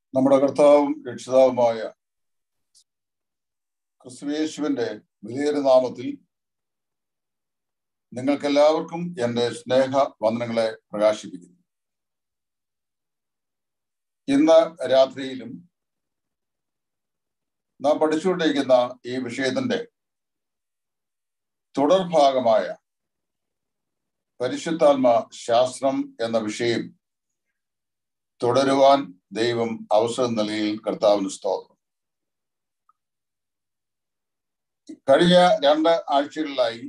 നമ്മുടെ കർത്താവും രക്ഷിതാവുമായ ക്രിസ്തുയേശുവിന്റെ വിലയേറിയ നാമത്തിൽ നിങ്ങൾക്കെല്ലാവർക്കും എൻ്റെ സ്നേഹ വന്ദനങ്ങളെ പ്രകാശിപ്പിക്കുന്നു ഇന്ന് രാത്രിയിലും നാം പഠിച്ചുകൊണ്ടിരിക്കുന്ന ഈ വിഷയത്തിന്റെ തുടർഭാഗമായ പരിശുദ്ധാത്മ ശാസ്ത്രം എന്ന വിഷയം തുടരുവാൻ ദൈവം അവസരം നൽകിയിൽ കർത്താവിന് സ്തോത്രം കഴിഞ്ഞ രണ്ട് ആഴ്ചകളിലായി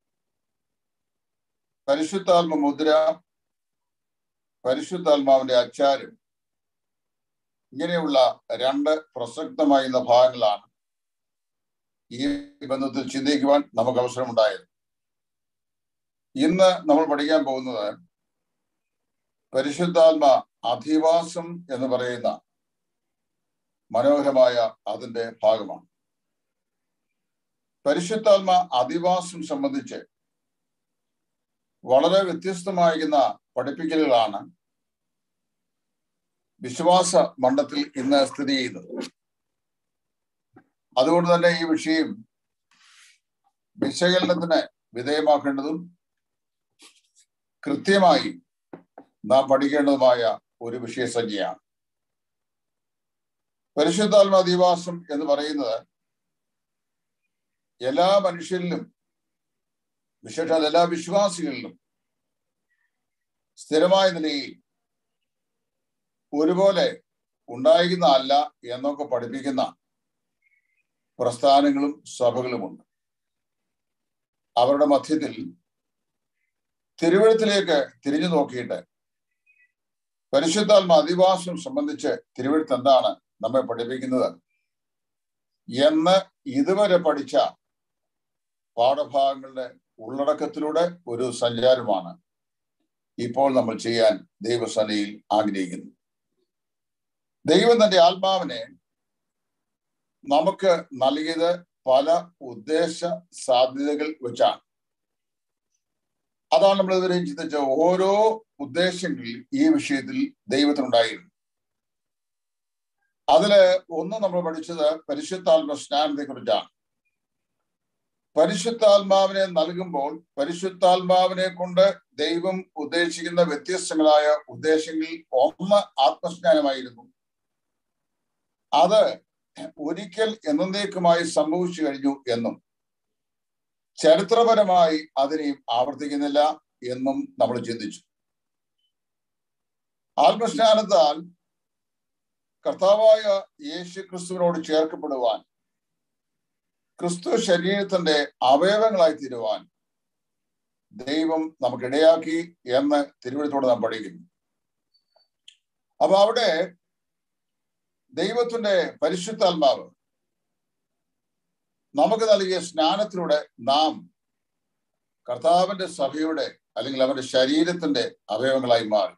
പരിശുദ്ധാത്മ മുദ്ര പരിശുദ്ധാത്മാവിന്റെ അച്ചാരം ഇങ്ങനെയുള്ള രണ്ട് പ്രസക്തമായിരുന്ന ഭാഗങ്ങളാണ് ഈ ബന്ധത്തിൽ ചിന്തിക്കുവാൻ നമുക്ക് അവസരമുണ്ടായത് ഇന്ന് നമ്മൾ പഠിക്കാൻ പോകുന്നത് പരിശുദ്ധാത്മ അധിവാസം എന്ന് പറയുന്ന മനോഹരമായ അതിന്റെ ഭാഗമാണ് പരിശുദ്ധാത്മ അധിവാസം സംബന്ധിച്ച് വളരെ വ്യത്യസ്തമായിരുന്ന പഠിപ്പിക്കലുകളാണ് വിശ്വാസ മണ്ഡത്തിൽ ഇന്ന് സ്ഥിതി ചെയ്യുന്നത് അതുകൊണ്ട് തന്നെ ഈ വിഷയം വിശകലനത്തിന് വിധേയമാക്കേണ്ടതും കൃത്യമായി നാം പഠിക്കേണ്ടതുമായ ഒരു വിഷയസഞ്ജയാണ് പരിശുദ്ധാത്മ അധിവാസം എന്ന് പറയുന്നത് എല്ലാ മനുഷ്യരിലും വിശേഷാൽ എല്ലാ വിശ്വാസികളിലും സ്ഥിരമായ നിലയിൽ ഒരുപോലെ ഉണ്ടായിരുന്ന അല്ല എന്നൊക്കെ പഠിപ്പിക്കുന്ന പ്രസ്ഥാനങ്ങളും സഭകളുമുണ്ട് അവരുടെ മധ്യത്തിൽ തിരുവഴുത്തിലേക്ക് തിരിഞ്ഞു നോക്കിയിട്ട് പരിശുദ്ധാത്മ അധിവാസം സംബന്ധിച്ച് തിരുവഴുത്ത് എന്താണ് നമ്മെ പഠിപ്പിക്കുന്നത് എന്ന് ഇതുവരെ പഠിച്ച പാഠഭാഗങ്ങളുടെ ഉള്ളടക്കത്തിലൂടെ ഒരു സഞ്ചാരമാണ് ഇപ്പോൾ നമ്മൾ ചെയ്യാൻ ദൈവസനയിൽ ആഗ്രഹിക്കുന്നു ദൈവം തന്റെ ആത്മാവിനെ നമുക്ക് നൽകിയത് പല ഉദ്ദേശ സാധ്യതകൾ വെച്ചാണ് അതാണ് നമ്മൾ ഇതുവരെ ചിന്തിച്ച ഓരോ ഉദ്ദേശങ്ങളിൽ ഈ വിഷയത്തിൽ ദൈവത്തിനുണ്ടായിരുന്നു അതില് ഒന്ന് നമ്മൾ പഠിച്ചത് പരിശുദ്ധാത്മ സ്നാനത്തെ കുറിച്ചാണ് പരിശുദ്ധാത്മാവിനെ നൽകുമ്പോൾ പരിശുദ്ധാത്മാവിനെ കൊണ്ട് ദൈവം ഉദ്ദേശിക്കുന്ന വ്യത്യസ്തങ്ങളായ ഉദ്ദേശങ്ങളിൽ ഒന്ന് ആത്മസ്നാനമായിരുന്നു അത് ഒരിക്കൽ എന്നേക്കുമായി സംഭവിച്ചു കഴിഞ്ഞു എന്നും ചരിത്രപരമായി അതിനെയും ആവർത്തിക്കുന്നില്ല എന്നും നമ്മൾ ചിന്തിച്ചു ആത്മസ്നാനത്താൽ കർത്താവായ യേശു ക്രിസ്തുവിനോട് ചേർക്കപ്പെടുവാൻ ക്രിസ്തു ശരീരത്തിന്റെ അവയവങ്ങളായി തീരുവാൻ ദൈവം നമുക്കിടയാക്കി എന്ന് തിരുവഴുത്തോടെ നാം പഠിക്കുന്നു അപ്പൊ അവിടെ ദൈവത്തിന്റെ പരിശുദ്ധാത്മാവ് നമുക്ക് നൽകിയ സ്നാനത്തിലൂടെ നാം കർത്താവിന്റെ സഭയുടെ അല്ലെങ്കിൽ അവന്റെ ശരീരത്തിന്റെ അവയവങ്ങളായി മാറി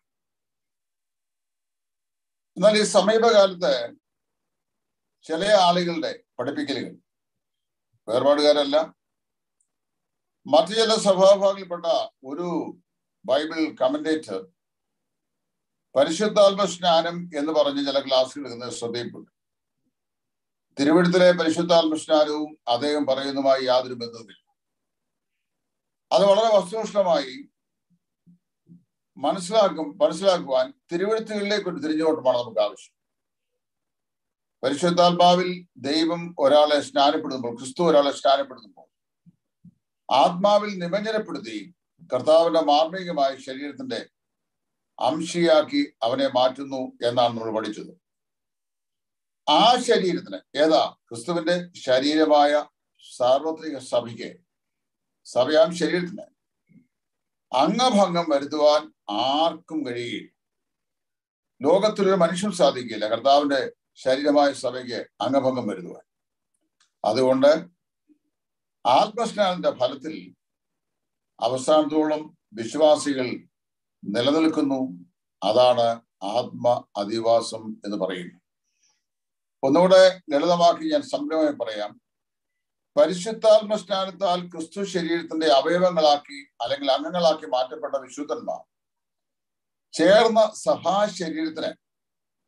എന്നാൽ ഈ സമീപകാലത്ത് ചില ആളുകളുടെ പഠിപ്പിക്കലുകൾ വേർപാടുകാരല്ല മറ്റു ചില സഭാഭാഗങ്ങളിൽപ്പെട്ട ഒരു ബൈബിൾ കമന്റേറ്റർ പരിശുദ്ധാത്മ സ്നാനം എന്ന് പറഞ്ഞ് ചില ക്ലാസ്സുകൾ എടുക്കുന്നത് ശ്രദ്ധയിൽപ്പെട്ടു തിരുവഴുത്തിലെ പരിശുദ്ധാത്മ സ്നാനവും അദ്ദേഹം പറയുന്നതുമായി യാതൊരു ബന്ധവുമില്ല അത് വളരെ വസ്തുനിഷ്ഠമായി മനസ്സിലാക്കും മനസ്സിലാക്കുവാൻ തിരുവഴുത്തുകളിലേക്ക് ഒരു തിരിഞ്ഞോട്ടമാണ് നമുക്ക് ആവശ്യം പരിശുദ്ധാത്മാവിൽ ദൈവം ഒരാളെ സ്നാനപ്പെടുമ്പോൾ ക്രിസ്തു ഒരാളെ സ്നാനപ്പെടുത്തുമ്പോൾ ആത്മാവിൽ നിമഞ്ജനപ്പെടുത്തി കർത്താവിന്റെ മാർമികമായ ശരീരത്തിന്റെ അംശിയാക്കി അവനെ മാറ്റുന്നു എന്നാണ് നമ്മൾ പഠിച്ചത് ആ ശരീരത്തിന് ഏതാ ക്രിസ്തുവിന്റെ ശരീരമായ സാർവത്രിക സഭയ്ക്ക് സഭയാം ശരീരത്തിന് അംഗഭംഗം വരുത്തുവാൻ ആർക്കും കഴിയില്ല ലോകത്തിലൊരു മനുഷ്യൻ സാധിക്കില്ല കർത്താവിന്റെ ശരീരമായ സഭയ്ക്ക് അംഗഭംഗം വരുത്തുവാൻ അതുകൊണ്ട് ആത്മസ്നാനത്തിന്റെ ഫലത്തിൽ അവസാനത്തോളം വിശ്വാസികൾ നിലനിൽക്കുന്നു അതാണ് ആത്മ അധിവാസം എന്ന് പറയുന്നു ഒന്നുകൂടെ ലളിതമാക്കി ഞാൻ സംഗ്രഹമായി പറയാം പരിശുദ്ധാത്മ സ്നാനത്താൽ ക്രിസ്തു ശരീരത്തിന്റെ അവയവങ്ങളാക്കി അല്ലെങ്കിൽ അംഗങ്ങളാക്കി മാറ്റപ്പെട്ട വിശുദ്ധന്മാർ ചേർന്ന സഭാ ശരീരത്തിന്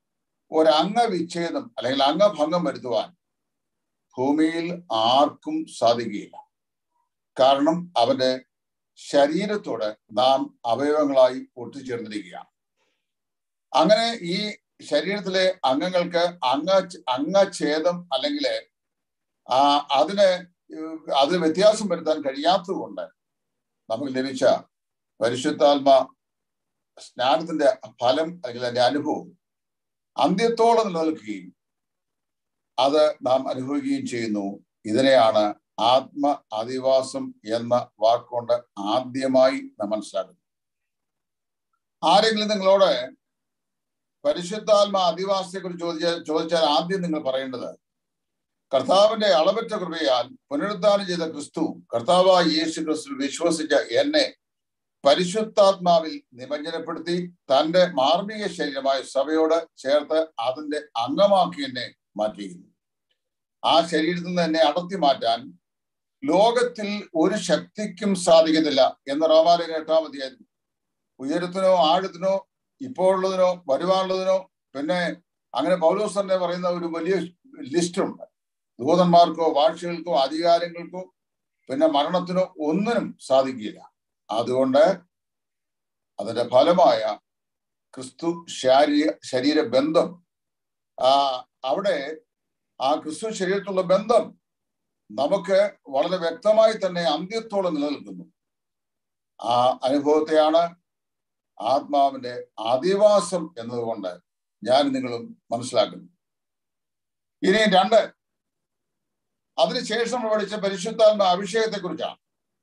ഒരു അംഗവിച്ഛേദം അല്ലെങ്കിൽ അംഗഭംഗം വരുത്തുവാൻ ഭൂമിയിൽ ആർക്കും സാധിക്കുകയില്ല കാരണം അവന്റെ ശരീരത്തോട് നാം അവയവങ്ങളായി ഒട്ടിച്ചേർന്നിരിക്കുകയാണ് അങ്ങനെ ഈ ശരീരത്തിലെ അംഗങ്ങൾക്ക് അംഗ അംഗഛേദം അല്ലെങ്കിൽ ആ അതിന് അതിന് വ്യത്യാസം വരുത്താൻ കഴിയാത്തതുകൊണ്ട് നമുക്ക് ലഭിച്ച പരിശുദ്ധാത്മ സ്നാനത്തിന്റെ ഫലം അല്ലെങ്കിൽ അതിന്റെ അനുഭവം അന്ത്യത്തോളം നിലനിൽക്കുകയും അത് നാം അനുഭവിക്കുകയും ചെയ്യുന്നു ഇതിനെയാണ് ആത്മ അധിവാസം എന്ന വാക്കുകൊണ്ട് ആദ്യമായി നാം മനസ്സിലാക്കുന്നു ആരെങ്കിലും നിങ്ങളോട് പരിശുദ്ധാത്മ അധിവാസത്തെ കുറിച്ച് ചോദിച്ചാൽ ചോദിച്ചാൽ ആദ്യം നിങ്ങൾ പറയേണ്ടത് കർത്താവിന്റെ അളവറ്റ കൃപയാൽ പുനരുദ്ധാനം ചെയ്ത ക്രിസ്തു കർത്താവായ യേശു ക്രിസ്തു വിശ്വസിച്ച എന്നെ പരിശുദ്ധാത്മാവിൽ നിമഞ്ജനപ്പെടുത്തി തന്റെ മാർമിക ശരീരമായ സഭയോട് ചേർത്ത് അതിന്റെ അംഗമാക്കി എന്നെ മാറ്റിയിരുന്നു ആ ശരീരത്തിൽ നിന്ന് എന്നെ അടർത്തി മാറ്റാൻ ലോകത്തിൽ ഒരു ശക്തിക്കും സാധിക്കുന്നില്ല എന്ന് റോമാലയ എട്ടാം അധ്യായം ഉയരത്തിനോ ആഴത്തിനോ ഇപ്പോഴുള്ളതിനോ വരുവാനുള്ളതിനോ പിന്നെ അങ്ങനെ പൗലോസ് തന്നെ പറയുന്ന ഒരു വലിയ ലിസ്റ്റുണ്ട് ദൂതന്മാർക്കോ വാഴ്ചകൾക്കോ അധികാരങ്ങൾക്കോ പിന്നെ മരണത്തിനോ ഒന്നിനും സാധിക്കില്ല അതുകൊണ്ട് അതിന്റെ ഫലമായ ക്രിസ്തു ശാരീര ശരീര ബന്ധം ആ അവിടെ ആ ക്രിസ്തു ശരീരത്തിലുള്ള ബന്ധം നമുക്ക് വളരെ വ്യക്തമായി തന്നെ അന്ത്യത്തോളം നിലനിൽക്കുന്നു ആ അനുഭവത്തെയാണ് ആത്മാവിന്റെ അധിവാസം എന്നതുകൊണ്ട് ഞാൻ നിങ്ങളും മനസ്സിലാക്കുന്നു ഇനി രണ്ട് അതിനുശേഷം പഠിച്ച പരിശുദ്ധാത്മ അഭിഷേകത്തെ കുറിച്ചാണ്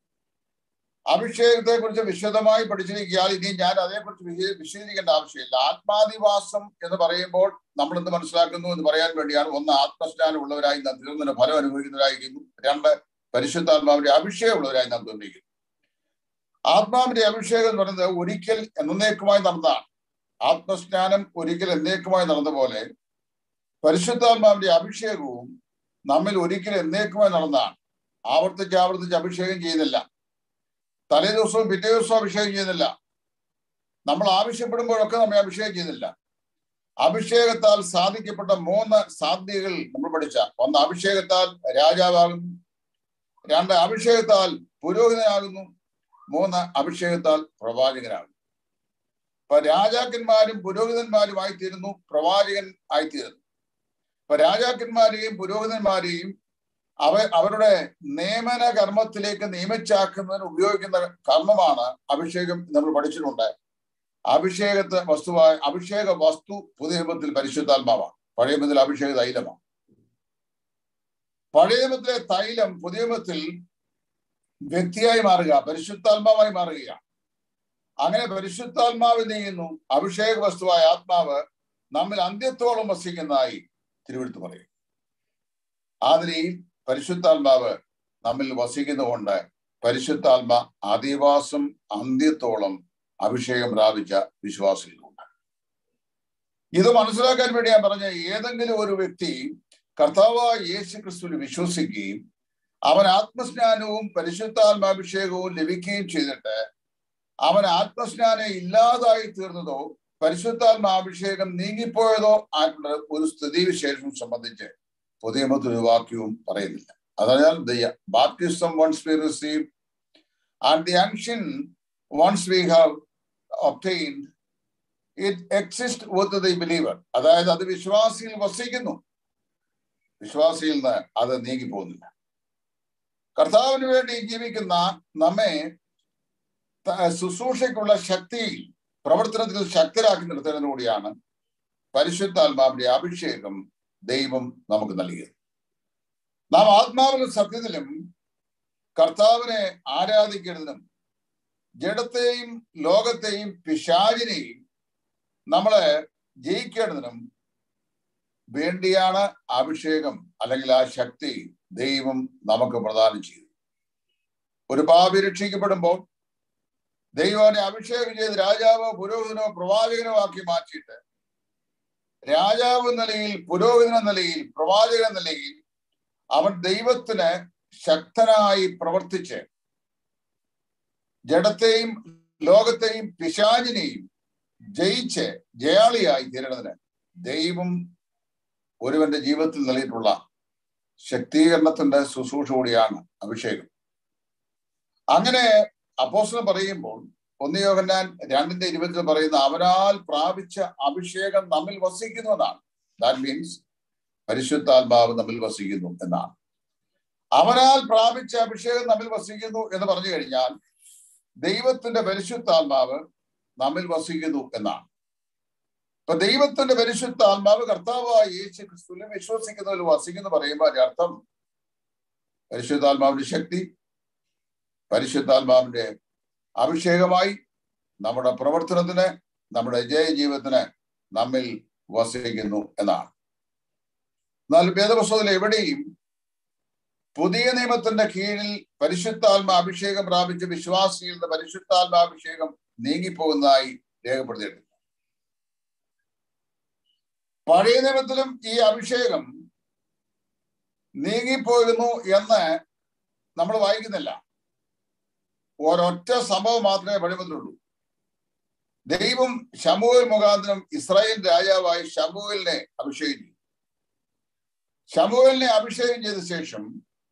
അഭിഷേകത്തെ കുറിച്ച് വിശദമായി പഠിച്ചിരിക്കുകയാൽ ഇനി ഞാൻ അതേക്കുറിച്ച് വിശദീകരിക്കേണ്ട ആവശ്യമില്ല ആത്മാധിവാസം എന്ന് പറയുമ്പോൾ നമ്മൾ എന്ത് മനസ്സിലാക്കുന്നു എന്ന് പറയാൻ വേണ്ടിയാണ് ഒന്ന് ആത്മസ്നാനം ഉള്ളവരായി നാം തീർന്നതിന് ഫലം അനുഭവിക്കുന്നവരായിരിക്കുന്നു രണ്ട് പരിശുദ്ധാത്മാവിന്റെ അഭിഷേകം ഉള്ളവരായി നാം തീർന്നിരിക്കുന്നു ആത്മാവിന്റെ അഭിഷേകം എന്ന് പറയുന്നത് ഒരിക്കൽ എന്നേക്കുമായി നടന്നതാണ് ആത്മസ്നാനം ഒരിക്കൽ എന്നേക്കുമായി നടന്ന പോലെ പരിശുദ്ധാത്മാവിന്റെ അഭിഷേകവും നമ്മിൽ ഒരിക്കൽ എന്നേക്കുമായി നടന്നതാണ് ആവർത്തിച്ച് ആവർത്തിച്ച് അഭിഷേകം ചെയ്യുന്നില്ല തലേ ദിവസവും പിറ്റേ ദിവസവും അഭിഷേകം ചെയ്യുന്നില്ല നമ്മൾ ആവശ്യപ്പെടുമ്പോഴൊക്കെ നമ്മെ അഭിഷേകം ചെയ്യുന്നില്ല അഭിഷേകത്താൽ സാധിക്കപ്പെട്ട മൂന്ന് സാധ്യതകൾ നമ്മൾ പഠിച്ച ഒന്ന് അഭിഷേകത്താൽ രാജാവാകുന്നു രണ്ട് അഭിഷേകത്താൽ പുരോഹിതനാകുന്നു മൂന്ന് അഭിഷേകത്താൽ പ്രവാചകനാകുന്നു ഇപ്പൊ രാജാക്കന്മാരും പുരോഹിതന്മാരും ആയിത്തീരുന്നു പ്രവാചകൻ ആയിത്തീരുന്നു ഇപ്പൊ രാജാക്കന്മാരെയും പുരോഹിതന്മാരെയും അവ അവരുടെ നിയമന കർമ്മത്തിലേക്ക് നിയമിച്ചാക്കുന്നതിന് ഉപയോഗിക്കുന്ന കർമ്മമാണ് അഭിഷേകം നമ്മൾ പഠിച്ചിട്ടുണ്ട് അഭിഷേകത്തെ വസ്തുവായ അഭിഷേക വസ്തു പുതിയ നിയമത്തിൽ പരിശുദ്ധാത്മാവാണ് പഴയ നിയമത്തിൽ അഭിഷേക തൈലമാണ് പഴയ നിയമത്തിലെ തൈലം പുതിയ നിയമത്തിൽ വ്യക്തിയായി മാറുക പരിശുദ്ധാത്മാവായി മാറുകയാണ് അങ്ങനെ പരിശുദ്ധാത്മാവ് എന്ത് ചെയ്യുന്നു അഭിഷേക വസ്തുവായ ആത്മാവ് നമ്മിൽ അന്ത്യത്തോളം വസിക്കുന്നതായി തിരുവെടുത്ത് പറയും ആ നിലയിൽ പരിശുദ്ധാത്മാവ് നമ്മിൽ വസിക്കുന്നതുകൊണ്ട് പരിശുദ്ധാത്മ അധിവാസം അന്ത്യത്തോളം അഭിഷേകം പ്രാപിച്ച വിശ്വാസികളുണ്ട് ഇത് മനസ്സിലാക്കാൻ വേണ്ടി ഞാൻ പറഞ്ഞ ഏതെങ്കിലും ഒരു വ്യക്തി കർത്താവായ യേശു ക്രിസ്തുവിൽ വിശ്വസിക്കുകയും അവൻ ആത്മസ്നാനവും പരിശുദ്ധാത്മാഭിഷേകവും ലഭിക്കുകയും ചെയ്തിട്ട് അവൻ ആത്മസ്നാനം ഇല്ലാതായി തീർന്നതോ പരിശുദ്ധാത്മാഭിഷേകം നീങ്ങിപ്പോയതോ ആയിട്ടുള്ള ഒരു സ്ഥിതിവിശേഷം സംബന്ധിച്ച് പുതിയ ഒരു വാക്യവും പറയുന്നില്ല അതിനാൽ the baptism once we receive and the unction once we have obtained it exist with the believer അതായത് അത് വിശ്വാസിയിൽ വസിക്കുന്നു വിശ്വാസിയിൽ നിന്ന് അത് നീങ്ങി പോകുന്നില്ല കർത്താവിന് വേണ്ടി ജീവിക്കുന്ന നമ്മെ ശുശ്രൂഷയ്ക്കുള്ള ശക്തി പ്രവർത്തനത്തിൽ ശക്തരാക്കി നിർത്തുന്നതിലൂടെയാണ് പരിശുദ്ധാത്മാവിന്റെ അഭിഷേകം ദൈവം നമുക്ക് നൽകിയത് നാം ആത്മാവിലും സത്യത്തിലും കർത്താവിനെ ആരാധിക്കുന്നതിനും ജഡത്തെയും ലോകത്തെയും പിശാചിനെയും നമ്മളെ ജയിക്കേണ്ടതിനും വേണ്ടിയാണ് അഭിഷേകം അല്ലെങ്കിൽ ആ ശക്തി ദൈവം നമുക്ക് പ്രദാനം ചെയ്തു ഒരു പാപി രക്ഷിക്കപ്പെടുമ്പോൾ ദൈവനെ അഭിഷേകം ചെയ്ത് രാജാവോ പുരോഹിതനോ പ്രവാചകനോ ആക്കി മാറ്റിയിട്ട് രാജാവ് നിലയിൽ പുരോഹിതന നിലയിൽ പ്രവാചക നിലയിൽ അവൻ ദൈവത്തിന് ശക്തനായി പ്രവർത്തിച്ച് ജഡത്തെയും ലോകത്തെയും പിശാചിനെയും ജയിച്ച് ജയാളിയായി തീരണതിന് ദൈവം ഒരുവന്റെ ജീവിതത്തിൽ നൽകിയിട്ടുള്ള ശക്തീകരണത്തിന്റെ ശുശ്രൂഷ കൂടിയാണ് അഭിഷേകം അങ്ങനെ അപ്പോസ്തലൻ പറയുമ്പോൾ ഒന്ന് യോഹന്നാൻ രണ്ടിന്റെ ഇരുപത്തിൽ പറയുന്ന അവരാൽ പ്രാപിച്ച അഭിഷേകം നമ്മിൽ വസിക്കുന്നു എന്നാണ് ദാറ്റ് മീൻസ് പരിശുദ്ധാത്മാവ് നമ്മിൽ വസിക്കുന്നു എന്നാണ് അവനാൽ പ്രാപിച്ച അഭിഷേകം നമ്മിൽ വസിക്കുന്നു എന്ന് പറഞ്ഞു കഴിഞ്ഞാൽ ദൈവത്തിന്റെ പരിശുദ്ധാത്മാവ് നമ്മിൽ വസിക്കുന്നു എന്നാണ് ഇപ്പൊ ദൈവത്തിന്റെ പരിശുദ്ധാത്മാവ് കർത്താവായ യേശു ക്രിസ്തുവിനെ വിശ്വസിക്കുന്നതിൽ വസിക്കുന്നു പറയുമ്പോൾ അതിന്റെ അർത്ഥം പരിശുദ്ധാത്മാവിന്റെ ശക്തി പരിശുദ്ധാത്മാവിന്റെ അഭിഷേകമായി നമ്മുടെ പ്രവർത്തനത്തിന് നമ്മുടെ ജയ ജീവിതത്തിന് നമ്മിൽ വസിക്കുന്നു എന്നാണ് എന്നാൽ വേദപുസ്തകത്തിൽ എവിടെയും പുതിയ നിയമത്തിന്റെ കീഴിൽ പരിശുദ്ധാത്മ അഭിഷേകം പ്രാപിച്ച വിശ്വാസികളുടെ പരിശുദ്ധാത്മാഭിഷേകം നീങ്ങിപ്പോകുന്നതായി രേഖപ്പെടുത്തിയിട്ടുണ്ട് പഴയ നിയമത്തിലും ഈ അഭിഷേകം നീങ്ങിപ്പോകുന്നു എന്ന് നമ്മൾ വായിക്കുന്നില്ല ഒരൊറ്റ സംഭവം മാത്രമേ പഴയത്തിലുള്ളൂ ദൈവം ശമുവേൽ മുഖാന്തരം ഇസ്രായേൽ രാജാവായി ശമുവേലിനെ അഭിഷേകം ചെയ്തു ശമുവേലിനെ അഭിഷേകം ചെയ്ത ശേഷം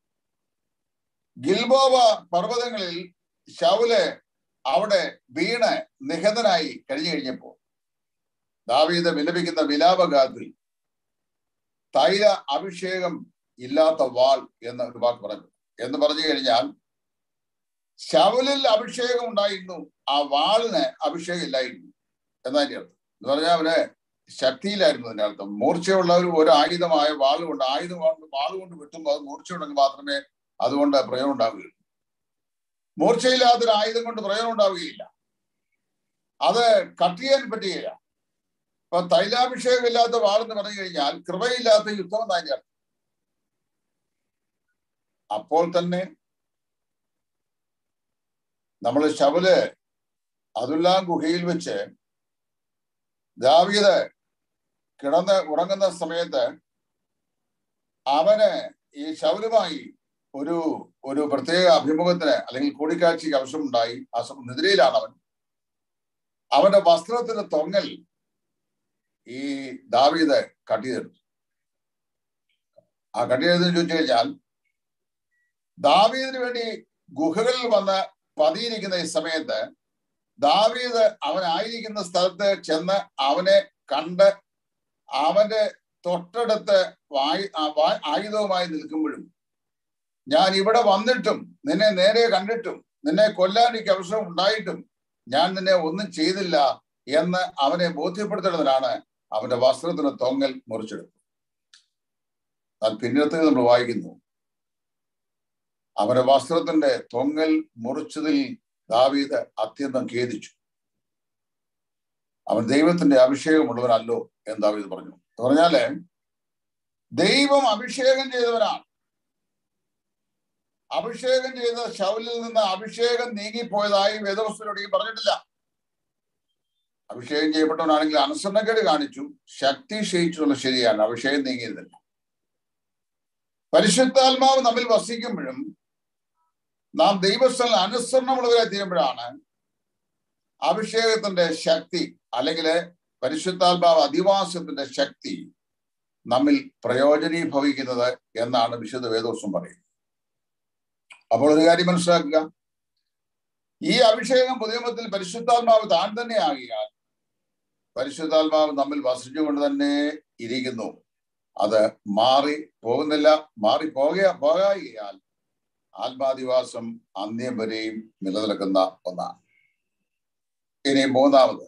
ഗിൽബോവ പർവ്വതങ്ങളിൽ ശൗല് അവിടെ വീണ് നിഹതനായി കഴിഞ്ഞു കഴിഞ്ഞപ്പോ ദാവീദ് വിലപിക്കുന്ന വിലാപഗാത്തിൽ തൈല അഭിഷേകം ഇല്ലാത്ത വാൾ എന്ന ഒരു വാക്ക് പറഞ്ഞു എന്ന് പറഞ്ഞു കഴിഞ്ഞാൽ ശവലിൽ അഭിഷേകം ഉണ്ടായിരുന്നു ആ വാളിന് അഭിഷേകം ഇല്ലായിരുന്നു എന്നതിന്റെ അർത്ഥം എന്ന് പറഞ്ഞാൽ അവന് ശക്തിയിലായിരുന്നു അതിന്റെ അർത്ഥം മൂർച്ചയുള്ള ഒരു ഒരു ആയുധമായ വാൾ കൊണ്ട് ആയുധം കൊണ്ട് വാൾ കൊണ്ട് വെട്ടുമ്പോൾ അത് മൂർച്ചയുണ്ടെങ്കിൽ മാത്രമേ അതുകൊണ്ട് പ്രയോജനം ഉണ്ടാവുകയുള്ളൂ മൂർച്ചയില്ലാത്തൊരു ആയുധം കൊണ്ട് പ്രയോജനം ഉണ്ടാവുകയില്ല അത് കട്ട് ചെയ്യാൻ പറ്റുകയില്ല ഇപ്പൊ തൈലാഭിഷേകം ഇല്ലാത്ത വാളെന്ന് പറഞ്ഞു കഴിഞ്ഞാൽ കൃപയില്ലാത്ത യുദ്ധം എന്നതിന്റെ അർത്ഥം അപ്പോൾ തന്നെ നമ്മൾ ശവല് അതുല്ലാം ഗുഹയിൽ വെച്ച് ദാവീദ് കിടന്ന് ഉറങ്ങുന്ന സമയത്ത് അവന് ഈ ശവലുമായി ഒരു ഒരു പ്രത്യേക അഭിമുഖത്തിന് അല്ലെങ്കിൽ കൂടിക്കാഴ്ചയ്ക്ക് ആവശ്യമുണ്ടായി ആ നിദ്രയിലാണ് അവൻ അവന്റെ വസ്ത്രത്തിന്റെ തൊങ്ങൽ ഈ ദാവീദ് കട്ടിയെടുത്തു ആ കട്ടിയെടുത്ത് ചോദിച്ചു കഴിഞ്ഞാൽ ദാവീദിന് വേണ്ടി ഗുഹകളിൽ വന്ന് പതിയിരിക്കുന്ന ഈ സമയത്ത് ദാവീദ് അവനായിരിക്കുന്ന സ്ഥലത്ത് ചെന്ന് അവനെ കണ്ട് അവന്റെ തൊട്ടടുത്ത് ആയുധവുമായി നിൽക്കുമ്പോഴും ഞാൻ ഇവിടെ വന്നിട്ടും നിന്നെ നേരെ കണ്ടിട്ടും നിന്നെ കൊല്ലാൻ എനിക്ക് അവസരം ഉണ്ടായിട്ടും ഞാൻ നിന്നെ ഒന്നും ചെയ്തില്ല എന്ന് അവനെ ബോധ്യപ്പെടുത്തേണ്ടതിനാണ് അവന്റെ വസ്ത്രത്തിന് തൊങ്ങൽ മുറിച്ചെടുത്തത് എന്നാൽ പിന്നീടത്ത് നമ്മൾ വായിക്കുന്നു അവന്റെ വസ്ത്രത്തിന്റെ തൊങ്ങൽ മുറിച്ചതിൽ ദാവീദ് അത്യന്തം ഖേദിച്ചു അവൻ ദൈവത്തിന്റെ അഭിഷേകമുള്ളവനല്ലോ എന്ന് ദാവീദ് പറഞ്ഞു എന്ന് പറഞ്ഞാല് ദൈവം അഭിഷേകം ചെയ്തവനാണ് അഭിഷേകം ചെയ്ത ശൗലിൽ നിന്ന് അഭിഷേകം നീങ്ങിപ്പോയതായി വേദവസ്തുവിനോടെയും പറഞ്ഞിട്ടില്ല അഭിഷേകം ചെയ്യപ്പെട്ടവനാണെങ്കിൽ അനുസരണക്കേട് കാണിച്ചു ശക്തി ക്ഷയിച്ചുള്ള ശരിയാണ് അഭിഷേകം നീങ്ങിയതല്ല പരിശുദ്ധാത്മാവ് നമ്മിൽ വസിക്കുമ്പോഴും നാം ദൈവസ്ഥല അനുസരണമുള്ളവരായി തീരുമ്പോഴാണ് അഭിഷേകത്തിന്റെ ശക്തി അല്ലെങ്കിൽ പരിശുദ്ധാത്മാവ് അധിവാസത്തിന്റെ ശക്തി നമ്മിൽ പ്രയോജനീഭവിക്കുന്നത് എന്നാണ് വിശുദ്ധ വേദോത്സം പറയുന്നത് അപ്പോൾ ഒരു കാര്യം മനസ്സിലാക്കുക ഈ അഭിഷേകം പുതിയമത്തിൽ പരിശുദ്ധാത്മാവ് താൻ തന്നെ ആകിയാൽ പരിശുദ്ധാത്മാവ് നമ്മിൽ വസിച്ചുകൊണ്ട് തന്നെ ഇരിക്കുന്നു അത് മാറി പോകുന്നില്ല മാറി പോക പോകായികയാൽ ആത്മാദിവാസം അന്ത്യം വരെയും നിലനിൽക്കുന്ന ഒന്നാണ് ഇനി മൂന്നാമത്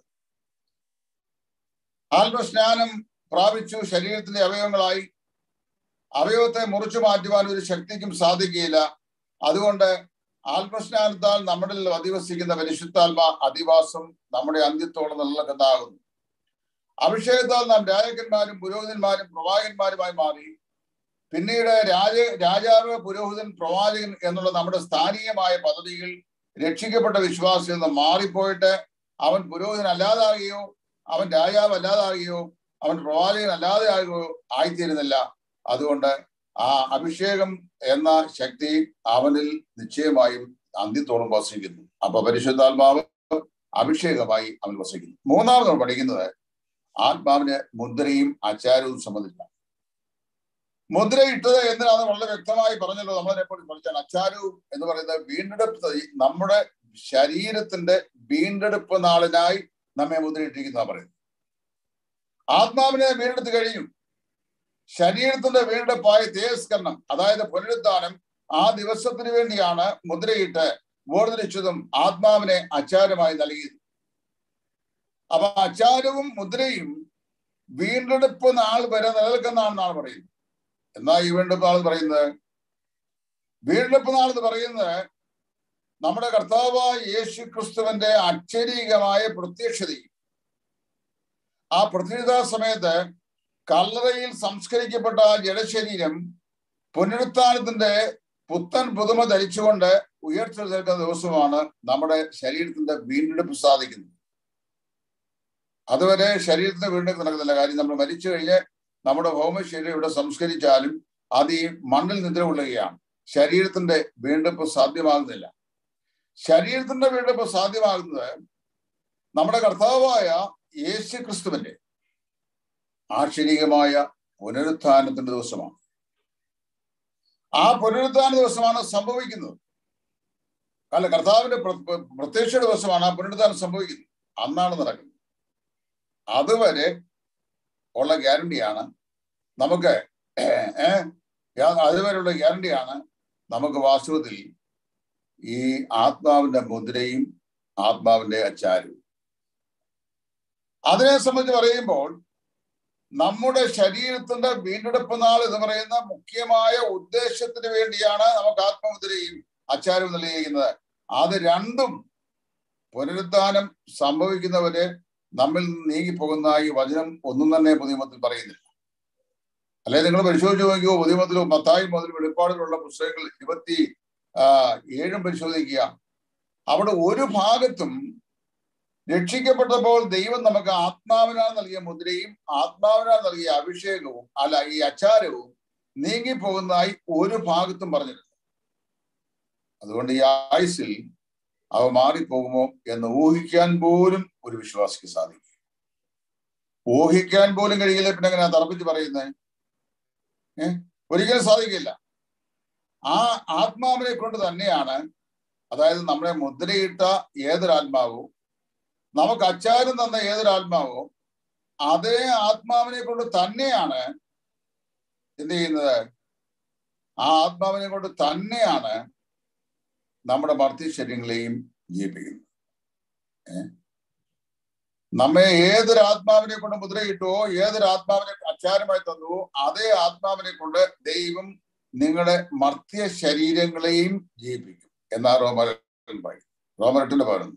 ആത്മസ്നാനം പ്രാപിച്ചു ശരീരത്തിന്റെ അവയവങ്ങളായി അവയവത്തെ മുറിച്ചു മാറ്റുവാൻ ഒരു ശക്തിക്കും സാധിക്കുകയില്ല അതുകൊണ്ട് ആത്മസ്നാനത്താൽ നമ്മളിൽ അധിവസിക്കുന്ന പരിശുദ്ധാത്മ അധിവാസം നമ്മുടെ അന്ത്യത്തോളം നിലനിൽക്കുന്നതാകുന്നു അഭിഷേകത്താൽ നാം രാജാക്കന്മാരും പുരോഹിതന്മാരും പ്രവാചകന്മാരുമായി മാറി പിന്നീട് രാജ രാജാവ് പുരോഹിതൻ പ്രവാചകൻ എന്നുള്ള നമ്മുടെ സ്ഥാനീയമായ പദ്ധതികൾ രക്ഷിക്കപ്പെട്ട വിശ്വാസിയിൽ നിന്ന് മാറിപ്പോയിട്ട് അവൻ പുരോഹിതൻ അല്ലാതാകുകയോ അവൻ രാജാവ് അല്ലാതാകുകയോ അവൻ പ്രവാചകൻ അല്ലാതെ ആകുകയോ ആയിത്തീരുന്നില്ല അതുകൊണ്ട് ആ അഭിഷേകം എന്ന ശക്തി അവനിൽ നിശ്ചയമായും അന്ത്യത്തോളം വസിക്കുന്നു അപ്പൊ പരിശുദ്ധാത്മാവ് അഭിഷേകമായി അവൻ വസിക്കുന്നു മൂന്നാമത് നമ്മൾ പഠിക്കുന്നത് ആത്മാവിന് മുദ്രയും ആചാരവും സംബന്ധിച്ചാണ് മുദ്ര ഇട്ടത് എന്തിനാണ് വളരെ വ്യക്തമായി പറഞ്ഞല്ലോ നമ്മളതിനെപ്പറ്റി പഠിച്ചാൽ അച്ചാരവും എന്ന് പറയുന്നത് വീണ്ടെടുപ്പ് നമ്മുടെ ശരീരത്തിന്റെ വീണ്ടെടുപ്പ് നാളിനായി നമ്മെ മുദ്രയിട്ടിരിക്കുന്ന പറയുന്നത് ആത്മാവിനെ വീണ്ടെടുത്ത് കഴിഞ്ഞു ശരീരത്തിന്റെ വീണ്ടെടുപ്പായ തേജസ്കരണം അതായത് പുനരുദ്ധാനം ആ ദിവസത്തിന് വേണ്ടിയാണ് മുദ്രയിട്ട് വേർതിരിച്ചതും ആത്മാവിനെ അച്ചാരമായി നൽകിയത് അപ്പൊ അച്ചാരവും മുദ്രയും വീണ്ടെടുപ്പ് നാൾ വരെ നിലനിൽക്കുന്നതാണെന്നാണ് പറയുന്നത് എന്നാ ഈ വീണ്ടെടുപ്പ് നാൾ പറയുന്നത് വീണ്ടെടുപ്പ് നാൾ എന്ന് പറയുന്നത് നമ്മുടെ കർത്താവായ യേശു ക്രിസ്തുവിന്റെ അക്ഷരീകമായ പ്രത്യക്ഷതയും ആ പ്രത്യക്ഷതാ സമയത്ത് കല്ലറയിൽ സംസ്കരിക്കപ്പെട്ട ജഡശരീരം പുനരുത്ഥാനത്തിന്റെ പുത്തൻ പുതുമ ധരിച്ചുകൊണ്ട് ഉയർത്തെഴുന്നേൽക്കുന്ന ദിവസമാണ് നമ്മുടെ ശരീരത്തിന്റെ വീണ്ടെടുപ്പ് സാധിക്കുന്നത് അതുവരെ ശരീരത്തിന്റെ വീണ്ടെടുപ്പ് നടക്കുന്നില്ല കാര്യം നമ്മൾ മരിച്ചു കഴിഞ്ഞ് നമ്മുടെ ഭൗമശരീരം ഇവിടെ സംസ്കരിച്ചാലും അത് ഈ മണ്ണിൽ നിദ്ര കൊള്ളുകയാണ് ശരീരത്തിന്റെ വീണ്ടെടുപ്പ് സാധ്യമാകുന്നില്ല ശരീരത്തിന്റെ വീണ്ടെടുപ്പ് സാധ്യമാകുന്നത് നമ്മുടെ കർത്താവായ യേശു ക്രിസ്തുവിന്റെ ആക്ഷരികമായ പുനരുത്ഥാനത്തിന്റെ ദിവസമാണ് ആ പുനരുത്ഥാന ദിവസമാണ് സംഭവിക്കുന്നത് അല്ല കർത്താവിന്റെ പ്രത്യക്ഷ ദിവസമാണ് ആ പുനരുത്ഥാനം സംഭവിക്കുന്നത് അന്നാണ് നടക്കുന്നത് അതുവരെ ഉള്ള ഗ്യാരണ്ടിയാണ് നമുക്ക് അതുവരെയുള്ള ഗ്യാരണ്ടിയാണ് നമുക്ക് വാസ്തവത്തിൽ ഈ ആത്മാവിന്റെ മുദ്രയും ആത്മാവിന്റെ അച്ചാരവും അതിനെ സംബന്ധിച്ച് പറയുമ്പോൾ നമ്മുടെ ശരീരത്തിന്റെ വീണ്ടെടുപ്പ് നാൾ എന്ന് പറയുന്ന മുഖ്യമായ ഉദ്ദേശത്തിന് വേണ്ടിയാണ് നമുക്ക് ആത്മമുദ്രയും അച്ചാരവും നൽകിയിരിക്കുന്നത് അത് രണ്ടും പുനരുദ്ധാനം സംഭവിക്കുന്നവര് നമ്മിൽ നിന്ന് നീങ്ങിപ്പോകുന്ന ഈ വചനം ഒന്നും തന്നെ പുതിയമത്തിൽ പറയുന്നില്ല അല്ലെ നിങ്ങൾ പരിശോധിച്ച് നോക്കിയോ പുതിയമത്തിലും മത്തായി മുതൽ വെളിപ്പാടിലുള്ള പുസ്തകങ്ങൾ ഇരുപത്തി ഏഴും പരിശോധിക്കുക അവിടെ ഒരു ഭാഗത്തും രക്ഷിക്കപ്പെട്ടപ്പോൾ ദൈവം നമുക്ക് ആത്മാവിനാൽ നൽകിയ മുദ്രയും ആത്മാവിനാൽ നൽകിയ അഭിഷേകവും അല്ല ഈ അച്ചാരവും നീങ്ങിപ്പോകുന്നതായി ഒരു ഭാഗത്തും പറഞ്ഞിട്ടുണ്ട് അതുകൊണ്ട് ഈ ആയുസിൽ അവ മാറിപ്പോകുമോ എന്ന് ഊഹിക്കാൻ പോലും ഒരു വിശ്വാസിക്ക് സാധിക്കും ഊഹിക്കാൻ പോലും കഴിയില്ല പിന്നെ എങ്ങനെ തറപ്പിച്ച് പറയുന്നത് ഏഹ് ഒരിക്കലും സാധിക്കില്ല ആ ആത്മാവിനെ കൊണ്ട് തന്നെയാണ് അതായത് നമ്മളെ മുദ്രയിട്ട ഏതൊരാത്മാവോ നമുക്ക് അച്ചാരം തന്ന ഏതൊരാത്മാവോ അതേ ആത്മാവിനെ കൊണ്ട് തന്നെയാണ് എന്ത് ചെയ്യുന്നത് ആ ആത്മാവിനെ കൊണ്ട് തന്നെയാണ് നമ്മുടെ മർത്തി ശരീരങ്ങളെയും ജീവിപ്പിക്കുന്നത് നമ്മെ ഏതൊരു ആത്മാവിനെ കൊണ്ട് മുദ്രയിട്ടോ ഏതൊരു ആത്മാവിനെ അച്ചാരമായി തന്നുവോ അതേ ആത്മാവിനെ കൊണ്ട് ദൈവം നിങ്ങളുടെ മർത്യ ശരീരങ്ങളെയും ജീവിപ്പിക്കും എന്നാ റോമരൻ പറയും റോമരട്ടിന്റെ പറയുന്നു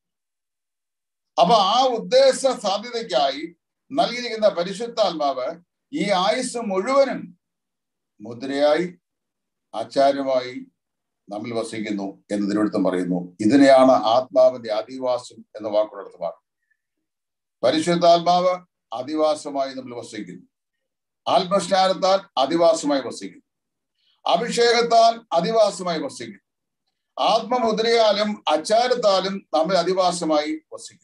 അപ്പൊ ആ ഉദ്ദേശ സാധ്യതയ്ക്കായി നൽകിയിരിക്കുന്ന പരിശുദ്ധാത്മാവ് ഈ ആയുസ് മുഴുവനും മുദ്രയായി ആചാര്യമായി നമ്മിൽ വസിക്കുന്നു എന്ന് തിരുവഴുത്തം പറയുന്നു ഇതിനെയാണ് ആത്മാവിന്റെ അധിവാസം എന്ന വാക്കുകൾ അർത്ഥമാക്കുന്നത് പരിശുദ്ധാത്മാവ് അധിവാസമായി നമ്മൾ വസിക്കുന്നു ആത്മസ്നാനത്താൽ അധിവാസമായി വസിക്കുന്നു അഭിഷേകത്താൽ അധിവാസമായി വസിക്കുന്നു ആത്മമുദ്രയാലും അച്ചാരത്താലും നമ്മൾ അധിവാസമായി വസിക്കുന്നു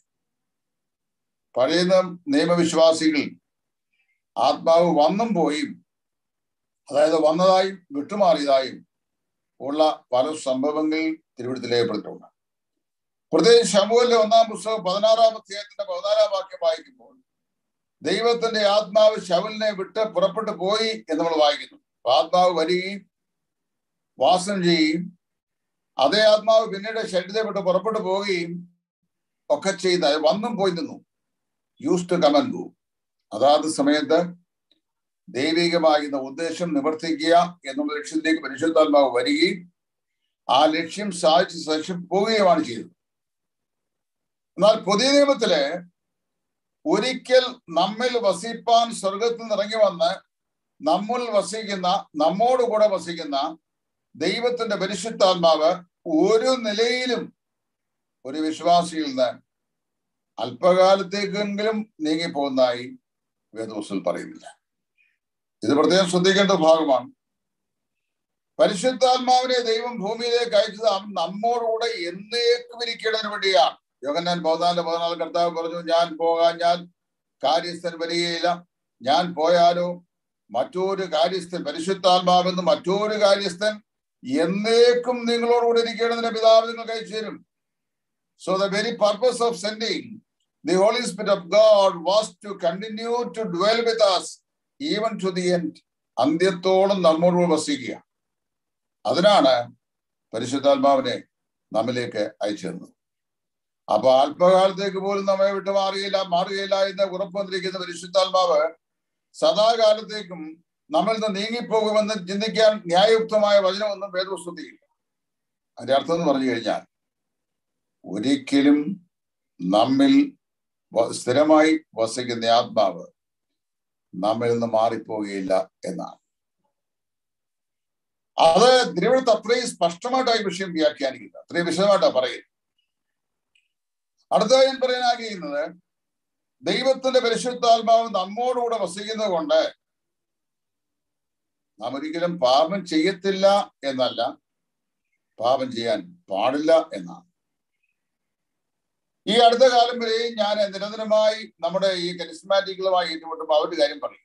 പഴയ നിയമവിശ്വാസികൾ ആത്മാവ് വന്നും പോയും അതായത് വന്നതായും വിട്ടുമാറിയതായും ഉള്ള പല സംഭവങ്ങൾ തിരുവഴുത്തിലേർപ്പെട്ടിട്ടുണ്ട് പ്രത്യേകിച്ച് ശമുവിന്റെ ഒന്നാം പുസ്തകം പതിനാറാം അധ്യായത്തിന്റെ പതിനാലാം വാക്യം വായിക്കുമ്പോൾ ദൈവത്തിന്റെ ആത്മാവ് ശവലിനെ വിട്ട് പുറപ്പെട്ടു പോയി എന്ന് നമ്മൾ വായിക്കുന്നു ആത്മാവ് വരികയും വാസനം ചെയ്യുകയും അതേ ആത്മാവ് പിന്നീട് ശരീരത്തെ വിട്ട് പുറപ്പെട്ടു പോവുകയും ഒക്കെ ചെയ്ത് വന്നും പോയി നിന്നു യൂസ് ടു കമൻ ഗു അതാത് സമയത്ത് ദൈവികമാകുന്ന ഉദ്ദേശം നിവർത്തിക്കുക എന്നുള്ള ലക്ഷ്യത്തിലേക്ക് പരിശുദ്ധാത്മാവ് വരികയും ആ ലക്ഷ്യം സാധിച്ച ശേഷം പോവുകയുമാണ് ചെയ്തത് എന്നാൽ പുതിയ നിയമത്തില് ഒരിക്കൽ നമ്മിൽ വസിപ്പാൻ സ്വർഗത്തിൽ നിന്ന് ഇറങ്ങി വന്ന് നമ്മിൽ വസിക്കുന്ന നമ്മോടുകൂടെ വസിക്കുന്ന ദൈവത്തിന്റെ പരിശുദ്ധാത്മാവ് ഒരു നിലയിലും ഒരു വിശ്വാസിയിൽ നിന്ന് അല്പകാലത്തേക്കെങ്കിലും നീങ്ങിപ്പോകുന്നതായി വേദോസിൽ പറയുന്നില്ല ഇത് പ്രത്യേകം ശ്രദ്ധിക്കേണ്ട ഭാഗമാണ് പരിശുദ്ധാത്മാവിനെ ദൈവം ഭൂമിയിലേക്ക് അയച്ചത് അവൻ നമ്മോടുകൂടെ എന്നേക്കും ഇരിക്കേണ്ടതിന് വേണ്ടിയാണ് യോഗന്നാൻ പതിനാല് പതിനാല് കർത്താവ് പറഞ്ഞു ഞാൻ പോകാൻ ഞാൻ കാര്യസ്ഥൻ വരികയില്ല ഞാൻ പോയാലോ മറ്റൊരു കാര്യസ്ഥൻ പരിശുദ്ധാത്മാവെന്ന് മറ്റൊരു കാര്യസ്ഥൻ എന്നേക്കും നിങ്ങളോടുകൂടി ഇരിക്കേണ്ടതിന്റെ പിതാവ് നിങ്ങൾക്ക് അയച്ചു തരും so the very purpose of sending the Holy Spirit of God was to continue to dwell with us even to the end അന്ത്യത്തോളം നമ്മോട് വസിക്കുക അതിനാണ് പരിശുദ്ധാത്മാവിനെ നമ്മിലേക്ക് അയച്ചു തന്നത് അപ്പൊ അല്പകാലത്തേക്ക് പോലും നമ്മെ വിട്ടു മാറുകയില്ല മാറുകയില്ല എന്ന് ഉറപ്പ് വന്നിരിക്കുന്ന പരിശുദ്ധാത്മാവ് സദാകാലത്തേക്കും നമ്മിൽ നിന്ന് നീങ്ങിപ്പോകുമെന്ന് ചിന്തിക്കാൻ ന്യായയുക്തമായ വചനമൊന്നും വേദപുസ്തകത്തിയില്ല അതിന്റെ അർത്ഥം എന്ന് പറഞ്ഞു കഴിഞ്ഞാൽ ഒരിക്കലും നമ്മിൽ വ- സ്ഥിരമായി വസിക്കുന്ന ആത്മാവ് നമ്മിൽ നിന്ന് മാറിപ്പോകുകയില്ല എന്നാണ് അത് തിരുവനന്തപുരത്ത് അത്രയും സ്പഷ്ടമായിട്ടായി വിഷയം വ്യാഖ്യാനിക്കുന്നത് അത്രയും വിശദമായിട്ടാണ് പറയുന്നത് അടുത്തതായി ഞാൻ പറയാൻ ആഗ്രഹിക്കുന്നത് ദൈവത്തിന്റെ പരിശുദ്ധാത്മാവ് നമ്മോടുകൂടെ വസിക്കുന്നത് കൊണ്ട് നാം ഒരിക്കലും പാപം ചെയ്യത്തില്ല എന്നല്ല പാപം ചെയ്യാൻ പാടില്ല എന്നാണ് ഈ അടുത്ത കാലം വരെയും ഞാൻ നിരന്തരമായി നമ്മുടെ ഈ കരിസ്മാറ്റിക്കുകളുമായി ഏറ്റുമുട്ടുമ്പോൾ അവരുടെ കാര്യം പറയും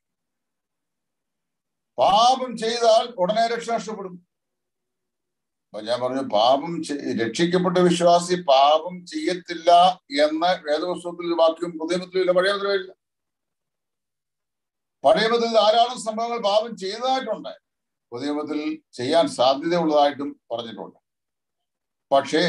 പാപം ചെയ്താൽ ഉടനെ രക്ഷ നഷ്ടപ്പെടും അപ്പൊ ഞാൻ പറഞ്ഞു പാപം ചെയ്- രക്ഷിക്കപ്പെട്ട വിശ്വാസി പാപം ചെയ്യത്തില്ല എന്ന വേദപുസ്തകത്തിൽ വാക്യം പുതിയമത്തിലില്ല പഴയ മുദ്രയില്ല പഴയമത്തിൽ ധാരാളം സംഭവങ്ങൾ പാപം ചെയ്തതായിട്ടുണ്ട് പുതിയമത്തിൽ ചെയ്യാൻ സാധ്യതയുള്ളതായിട്ടും പറഞ്ഞിട്ടുണ്ട് പക്ഷേ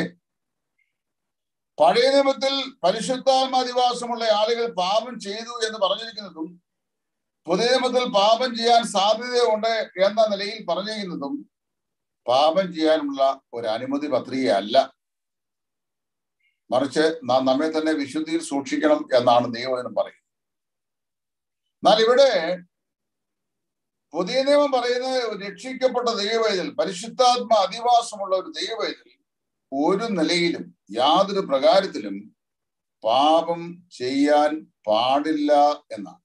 പഴയ നിയമത്തിൽ പരിശുദ്ധാത്മാധിവാസമുള്ള ആളുകൾ പാപം ചെയ്തു എന്ന് പറഞ്ഞിരിക്കുന്നതും പുതിയ നിയമത്തിൽ പാപം ചെയ്യാൻ സാധ്യതയുണ്ട് എന്ന നിലയിൽ പറഞ്ഞിരിക്കുന്നതും പാപം ചെയ്യാനുള്ള ഒരു അനുമതി പത്രികയല്ല മറിച്ച് നാം നമ്മെ തന്നെ വിശുദ്ധിയിൽ സൂക്ഷിക്കണം എന്നാണ് ദൈവവചനം പറയുന്നത് എന്നാൽ ഇവിടെ പുതിയ നിയമം പറയുന്നത് രക്ഷിക്കപ്പെട്ട ദൈവവേദൽ പരിശുദ്ധാത്മ അധിവാസമുള്ള ഒരു ദൈവവേദൽ ഒരു നിലയിലും യാതൊരു പ്രകാരത്തിലും പാപം ചെയ്യാൻ പാടില്ല എന്നാണ്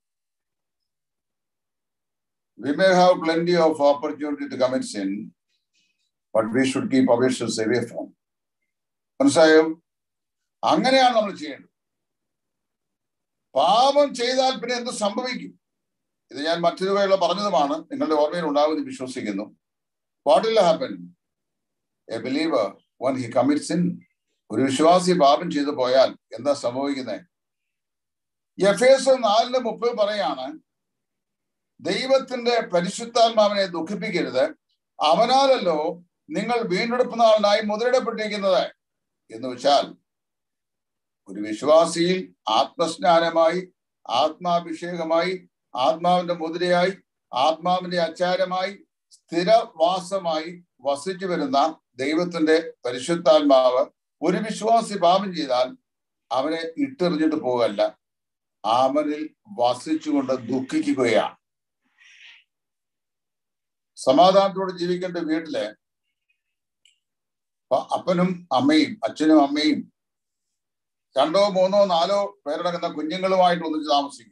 we may have plenty of opportunity to commit sin but we should keep ourselves away from മനസ്സിലായോ അങ്ങനെയാണ് നമ്മൾ ചെയ്യേണ്ടത് പാപം ചെയ്താൽ പിന്നെ എന്ത് സംഭവിക്കും ഇത് ഞാൻ മറ്റൊരു വേള പറഞ്ഞതുമാണ് നിങ്ങളുടെ ഓർമ്മയിൽ ഉണ്ടാകുമെന്ന് വിശ്വസിക്കുന്നു what will happen a believer when he commits in ഒരു വിശ്വാസി പാപം ചെയ്തു പോയാൽ എന്താ സംഭവിക്കുന്നത് എഫ് എസ് നാലിന് മുപ്പത് പറയാണ് ദൈവത്തിന്റെ പരിശുദ്ധാത്മാവിനെ ദുഃഖിപ്പിക്കരുത് അവനാലല്ലോ നിങ്ങൾ വീണ്ടെടുപ്പ് നാളിനായി മുദ്രയിടപ്പെട്ടിരിക്കുന്നത് എന്ന് വെച്ചാൽ ഒരു വിശ്വാസിയിൽ ആത്മസ്നാനമായി ആത്മാഭിഷേകമായി ആത്മാവിന്റെ മുദ്രയായി ആത്മാവിന്റെ അച്ചാരമായി സ്ഥിരവാസമായി വസിച്ചു വരുന്ന ദൈവത്തിന്റെ പരിശുദ്ധാത്മാവ് ഒരു വിശ്വാസി പാപം ചെയ്താൽ അവനെ ഇട്ടെറിഞ്ഞിട്ട് പോകല്ല അവനിൽ വസിച്ചുകൊണ്ട് ദുഃഖിക്കുകയാണ് സമാധാനത്തോടെ ജീവിക്കേണ്ട വീട്ടില് അപ്പ- അപ്പനും അമ്മയും അച്ഛനും അമ്മയും രണ്ടോ മൂന്നോ നാലോ പേരടങ്ങുന്ന കുഞ്ഞുങ്ങളുമായിട്ട് ഒന്നിച്ച് താമസിക്കും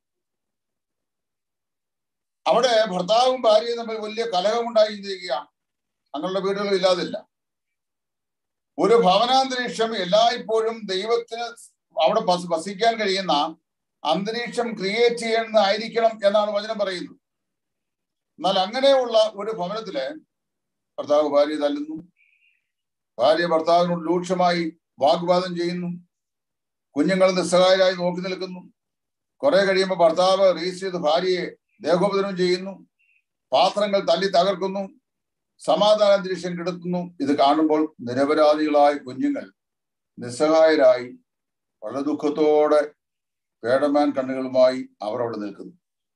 അവിടെ ഭർത്താവും ഭാര്യയും തമ്മിൽ വലിയ കലഹമുണ്ടായിരിക്കുകയാണ് തങ്ങളുടെ വീടുകൾ ഇല്ലാതില്ല ഒരു ഭവനാന്തരീക്ഷം എല്ലായ്പ്പോഴും ദൈവത്തിന് അവിടെ വസ- വസിക്കാൻ കഴിയുന്ന അന്തരീക്ഷം ക്രിയേറ്റ് ചെയ്യുന്നതായിരിക്കണം എന്നാണ് വചനം പറയുന്നത് എന്നാൽ അങ്ങനെയുള്ള ഒരു ഭവനത്തില് ഭർത്താവ് ഭാര്യ തല്ലുന്നു ഭാര്യ ഭർത്താവിനോട് രൂക്ഷമായി വാഗ്വാദം ചെയ്യുന്നു കുഞ്ഞുങ്ങൾ നിസ്സഹായരായി നോക്കി നിൽക്കുന്നു കുറെ കഴിയുമ്പോൾ ഭർത്താവ് രജിസ്റ്റർ ചെയ്ത് ഭാര്യയെ ദേഹോപദ്രവം ചെയ്യുന്നു പാത്രങ്ങൾ തല്ലി തകർക്കുന്നു സമാധാന അന്തരീക്ഷം കെടുത്തുന്നു ഇത് കാണുമ്പോൾ നിരപരാധികളായ കുഞ്ഞുങ്ങൾ നിസ്സഹായരായി വളരെ ദുഃഖത്തോടെ പേടമാൻ കണ്ണുകളുമായി അവർ അവിടെ നിൽക്കുന്നു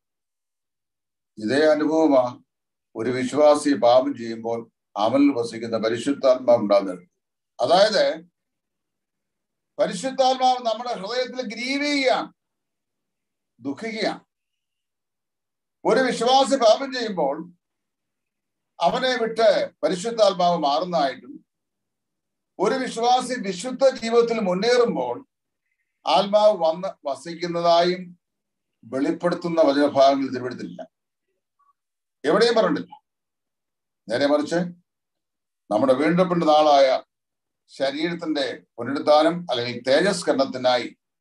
ഇതേ അനുഭവമാ ഒരു വിശ്വാസി പാപം ചെയ്യുമ്പോൾ അവനിൽ വസിക്കുന്ന പരിശുദ്ധാത്മാവ് ഉണ്ടാകുന്നത് അതായത് പരിശുദ്ധാത്മാവ് നമ്മുടെ ഹൃദയത്തിൽ ഗ്രീവ് ചെയ്യുകയാണ് ദുഃഖിക്കുകയാണ് ഒരു വിശ്വാസി പാപം ചെയ്യുമ്പോൾ അവനെ വിട്ട് പരിശുദ്ധാത്മാവ് മാറുന്നതായിട്ടും ഒരു വിശ്വാസി വിശുദ്ധ ജീവിതത്തിൽ മുന്നേറുമ്പോൾ ആത്മാവ് വന്ന് വസിക്കുന്നതായും വെളിപ്പെടുത്തുന്ന വചനഭാഗങ്ങൾ തിരുവെടുത്തില്ല എവിടെയും പറഞ്ഞിട്ടില്ല നേരെ മറിച്ച് നമ്മുടെ വീണ്ടെടുപ്പിന്റെ നാളായ ശരീരത്തിന്റെ പുനരുദ്ധാനം അല്ലെങ്കിൽ തേജസ്കരണത്തിനായി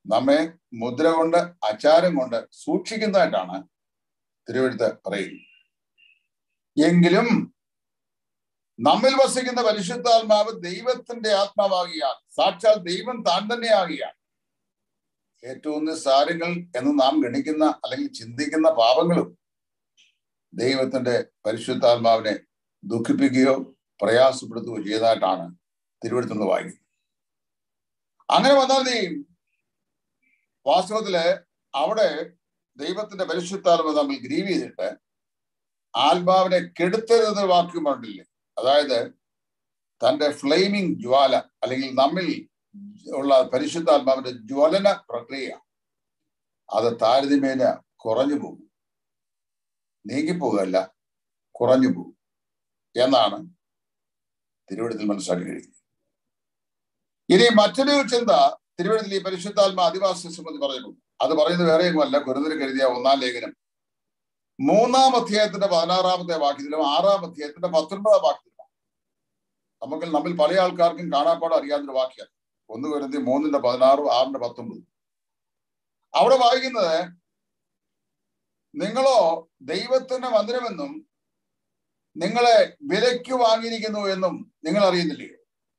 നമ്മെ മുദ്ര കൊണ്ട് അച്ചാരം കൊണ്ട് സൂക്ഷിക്കുന്നതായിട്ടാണ് തിരുവഴുത്ത് പറയുന്നത് എങ്കിലും നമ്മിൽ വസിക്കുന്ന പരിശുദ്ധാത്മാവ് ദൈവത്തിന്റെ ആത്മാവാകിയാൽ സാക്ഷാൽ ദൈവം താൻ തന്നെയാകിയാൽ ഏറ്റവും നിസ്സാരങ്ങൾ എന്ന് നാം ഗണിക്കുന്ന അല്ലെങ്കിൽ ചിന്തിക്കുന്ന പാപങ്ങളും ദൈവത്തിന്റെ പരിശുദ്ധാത്മാവിനെ ദുഃഖിപ്പിക്കുകയോ പ്രയാസപ്പെടുത്തുകയോ ചെയ്തതായിട്ടാണ് തിരുവഴുത്തുന്നത് വായിക്കുന്നത് അങ്ങനെ വന്നാൽ നീ വാസ്തവത്തില് അവിടെ ദൈവത്തിന്റെ പരിശുദ്ധാത്മ തമ്മിൽ ഗ്രീവ് ചെയ്തിട്ട് ആത്മാവിനെ കെടുത്തരുതെന്ന് വാക്യം പറഞ്ഞില്ലേ അതായത് തന്റെ ഫ്ലെയിമിംഗ് ജ്വാല അല്ലെങ്കിൽ നമ്മിൽ ഉള്ള പരിശുദ്ധാത്മാവിന്റെ ജ്വലന പ്രക്രിയ അത് താരതമ്യേന കുറഞ്ഞു പോകും നീങ്ങിപ്പോകുകയല്ല കുറഞ്ഞു പോകും എന്നാണ് തിരുവഴുത്തിൽ മനസ്സിലാക്കി കഴിയുന്നത് ഇനി മറ്റൊരു ചിന്ത തിരുവഴുത്തിൽ ഈ പരിശുദ്ധാത്മ അധിവാസ സംബന്ധിച്ച് പറഞ്ഞിട്ടുണ്ട് അത് പറയുന്നത് വേറെയൊന്നുമല്ല ഗുരുതര കരുതിയ ഒന്നാം ലേഖനം മൂന്നാം അധ്യായത്തിന്റെ പതിനാറാമത്തെ വാക്യത്തിലും ആറാം അധ്യായത്തിന്റെ പത്തൊൻപതാം വാക്യത്തിലും നമുക്ക് നമ്മിൽ പല ആൾക്കാർക്കും കാണാപ്പാട് അറിയാവുന്നൊരു വാക്യം ഒന്ന് കരുതി മൂന്നിന്റെ പതിനാറും ആറിന്റെ പത്തൊമ്പതും അവിടെ വായിക്കുന്നത് നിങ്ങളോ ദൈവത്തിന്റെ മന്ദിരമെന്നും നിങ്ങളെ വിലയ്ക്ക് വാങ്ങിയിരിക്കുന്നു എന്നും നിങ്ങൾ അറിയുന്നില്ലയോ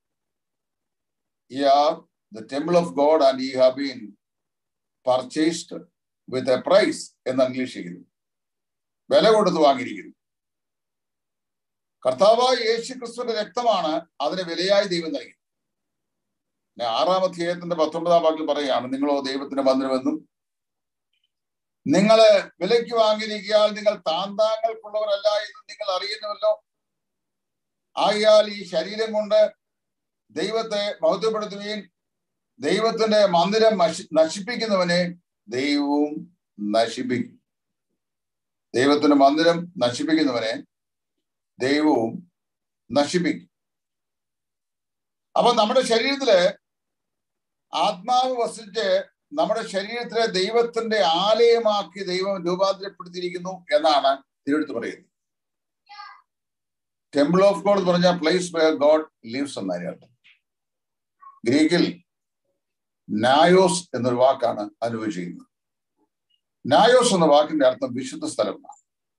ye are the temple of God and ye have been purchased with a price എന്ന് അംഗ്ലീഷിക്കുന്നു വില കൊടുത്ത് വാങ്ങിയിരിക്കുന്നു കർത്താവായ യേശു ക്രിസ്തുവിന്റെ രക്തമാണ് അതിന് വിലയായി ദൈവം നൽകി പിന്നെ ആറാം അധ്യായത്തിന്റെ പത്തൊമ്പതാം വാക്കിൽ പറയുകയാണ് നിങ്ങളോ ദൈവത്തിന്റെ മന്ദിരമെന്നും നിങ്ങളെ വിലയ്ക്ക് വാങ്ങിയിരിക്കാൻ നിങ്ങൾ താന്താങ്ങൾക്കുള്ളവരല്ല എന്ന് നിങ്ങൾ അറിയുന്നുവല്ലോ ആയാൽ ഈ ശരീരം കൊണ്ട് ദൈവത്തെ ബൗദ്ധപ്പെടുത്തുകയും ദൈവത്തിന്റെ മന്ദിരം നശിപ്പിക്കുന്നവനെ ദൈവവും നശിപ്പിക്കും ദൈവത്തിന്റെ മന്ദിരം നശിപ്പിക്കുന്നവനെ ദൈവവും നശിപ്പിക്കും അപ്പൊ നമ്മുടെ ശരീരത്തില് ആത്മാവ് വസിച്ച് നമ്മുടെ ശരീരത്തിലെ ദൈവത്തിന്റെ ആലയമാക്കി ദൈവം രൂപാന്തരപ്പെടുത്തിയിരിക്കുന്നു എന്നാണ് തിരുവെടുത്ത് പറയുന്നത് ടെമ്പിൾ ഓഫ് ഗോഡ് എന്ന് പറഞ്ഞാൽ പ്ലേസ് വേർ ഗോഡ് ലീവ്സ് എന്നാണ് അർത്ഥം ഗ്രീക്കിൽ നായോസ് എന്നൊരു വാക്കാണ് അനുഭവിച്ചിരിക്കുന്നത് നായോസ് എന്ന വാക്കിന്റെ അർത്ഥം വിശുദ്ധ സ്ഥലമാണ്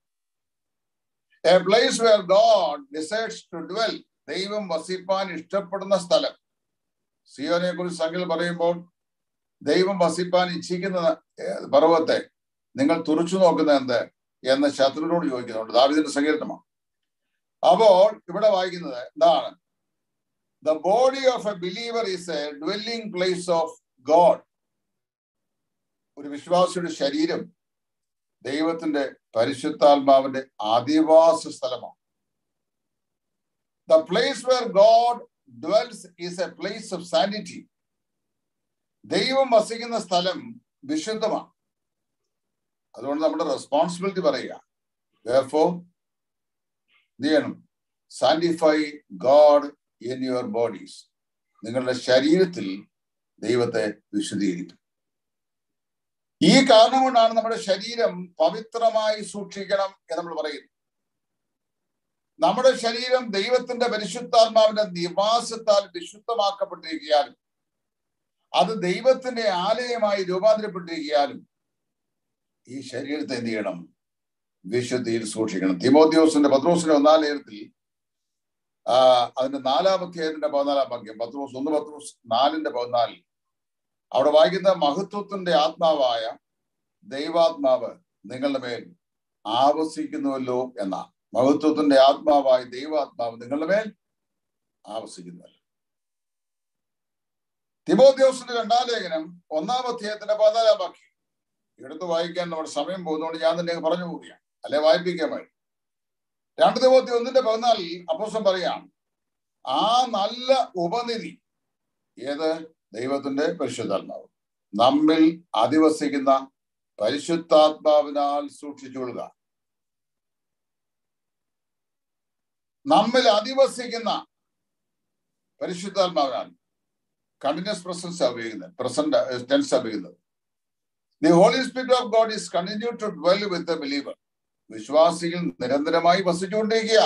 a place where God decides to dwell ദൈവം വസിപ്പാൻ ഇഷ്ടപ്പെടുന്ന സ്ഥലം സിയോനെ കുറിച്ച് സംഖ്യൽ പറയുമ്പോൾ ദൈവം വസിപ്പാൻ ഇച്ഛിക്കുന്ന പർവ്വത്തെ നിങ്ങൾ തുറച്ചു നോക്കുന്ന എന്ത് എന്ന് ശത്രുവിനോട് ചോദിക്കുന്നുണ്ട് ദാവിദിന്റെ സങ്കീർത്തമാണ് അപ്പോൾ ഇവിടെ വായിക്കുന്നത് എന്താണ് the body of a believer is a dwelling place of God ഒരു വിശ്വാസിയുടെ ശരീരം ദൈവത്തിന്റെ പരിശുദ്ധാത്മാവിന്റെ ആദിവാസ സ്ഥലമാണ് the place where God dwells is a place of sanity ദൈവം വസിക്കുന്ന സ്ഥലം വിശുദ്ധമാണ് അതുകൊണ്ട് നമ്മുടെ റെസ്പോൺസിബിലിറ്റി പറയുക എന്ത് ചെയ്യണം sanctify God in your bodies നിങ്ങളുടെ ശരീരത്തിൽ ദൈവത്തെ വിശദീകരിക്കും ഈ കാരണം കൊണ്ടാണ് നമ്മുടെ ശരീരം പവിത്രമായി സൂക്ഷിക്കണം എന്ന് നമ്മൾ പറയുന്നത് നമ്മുടെ ശരീരം ദൈവത്തിന്റെ പരിശുദ്ധാത്മാവിന്റെ നിവാസത്താൽ വിശുദ്ധമാക്കപ്പെട്ടിരിക്കാനും അത് ദൈവത്തിന്റെ ആലയമായി രൂപാന്തരപ്പെട്ടിരിക്കാനും ഈ ശരീരത്തെ എന്ത് ചെയ്യണം വിശുദ്ധിയിൽ സൂക്ഷിക്കണം തിമോദ്യോസിന്റെ പത്രോസിന്റെ ഒന്നാം ലേഖനത്തിൽ ആ അതിന്റെ നാലാം അധ്യായത്തിന്റെ പതിനാലാം വാക്യം പത്രോസ് ഒന്ന് പത്രോസ് നാലിന്റെ പതിനാലിൽ അവിടെ വായിക്കുന്ന മഹത്വത്തിന്റെ ആത്മാവായ ദൈവാത്മാവ് നിങ്ങളുടെ മേൽ ആവസിക്കുന്നുവല്ലോ എന്നാണ് മഹത്വത്തിന്റെ ആത്മാവായ ദൈവാത്മാവ് നിങ്ങളുടെ മേൽ ആവസിക്കുന്നുവല്ലോ തിമോദ്യോസിന്റെ രണ്ടാം ലേഖനം ഒന്നാം അധ്യായത്തിന്റെ പതിനാലാം വാക്യം എടുത്ത് വായിക്കാൻ നമ്മുടെ സമയം പോകുന്നതുകൊണ്ട് ഞാൻ തന്നെ പറഞ്ഞു പോവുകയാണ് അല്ലെ വായിപ്പിക്കാൻ വേണ്ടി രണ്ട് തിമോത്തി ഒന്നിന്റെ പതിനാലിൽ അപ്പോസം പറയാം ആ നല്ല ഉപനിധി ഏത് ദൈവത്തിന്റെ പരിശുദ്ധാത്മാവ് നമ്മിൽ അധിവസിക്കുന്ന പരിശുദ്ധാത്മാവിനാൽ സൂക്ഷിച്ചുകൊള്ളുക നമ്മിൽ അധിവസിക്കുന്ന പരിശുദ്ധാത്മാവിനാൽ കണ്ടിന്യൂസ് പ്രസൻസ് ഉപയോഗിക്കുന്നത് പ്രസന്റ് ടെൻസ് ഉപയോഗിക്കുന്നത് the Holy Spirit of God is continue to dwell with the believer വിശ്വാസികൾ നിരന്തരമായി വസിച്ചുകൊണ്ടിരിക്കുക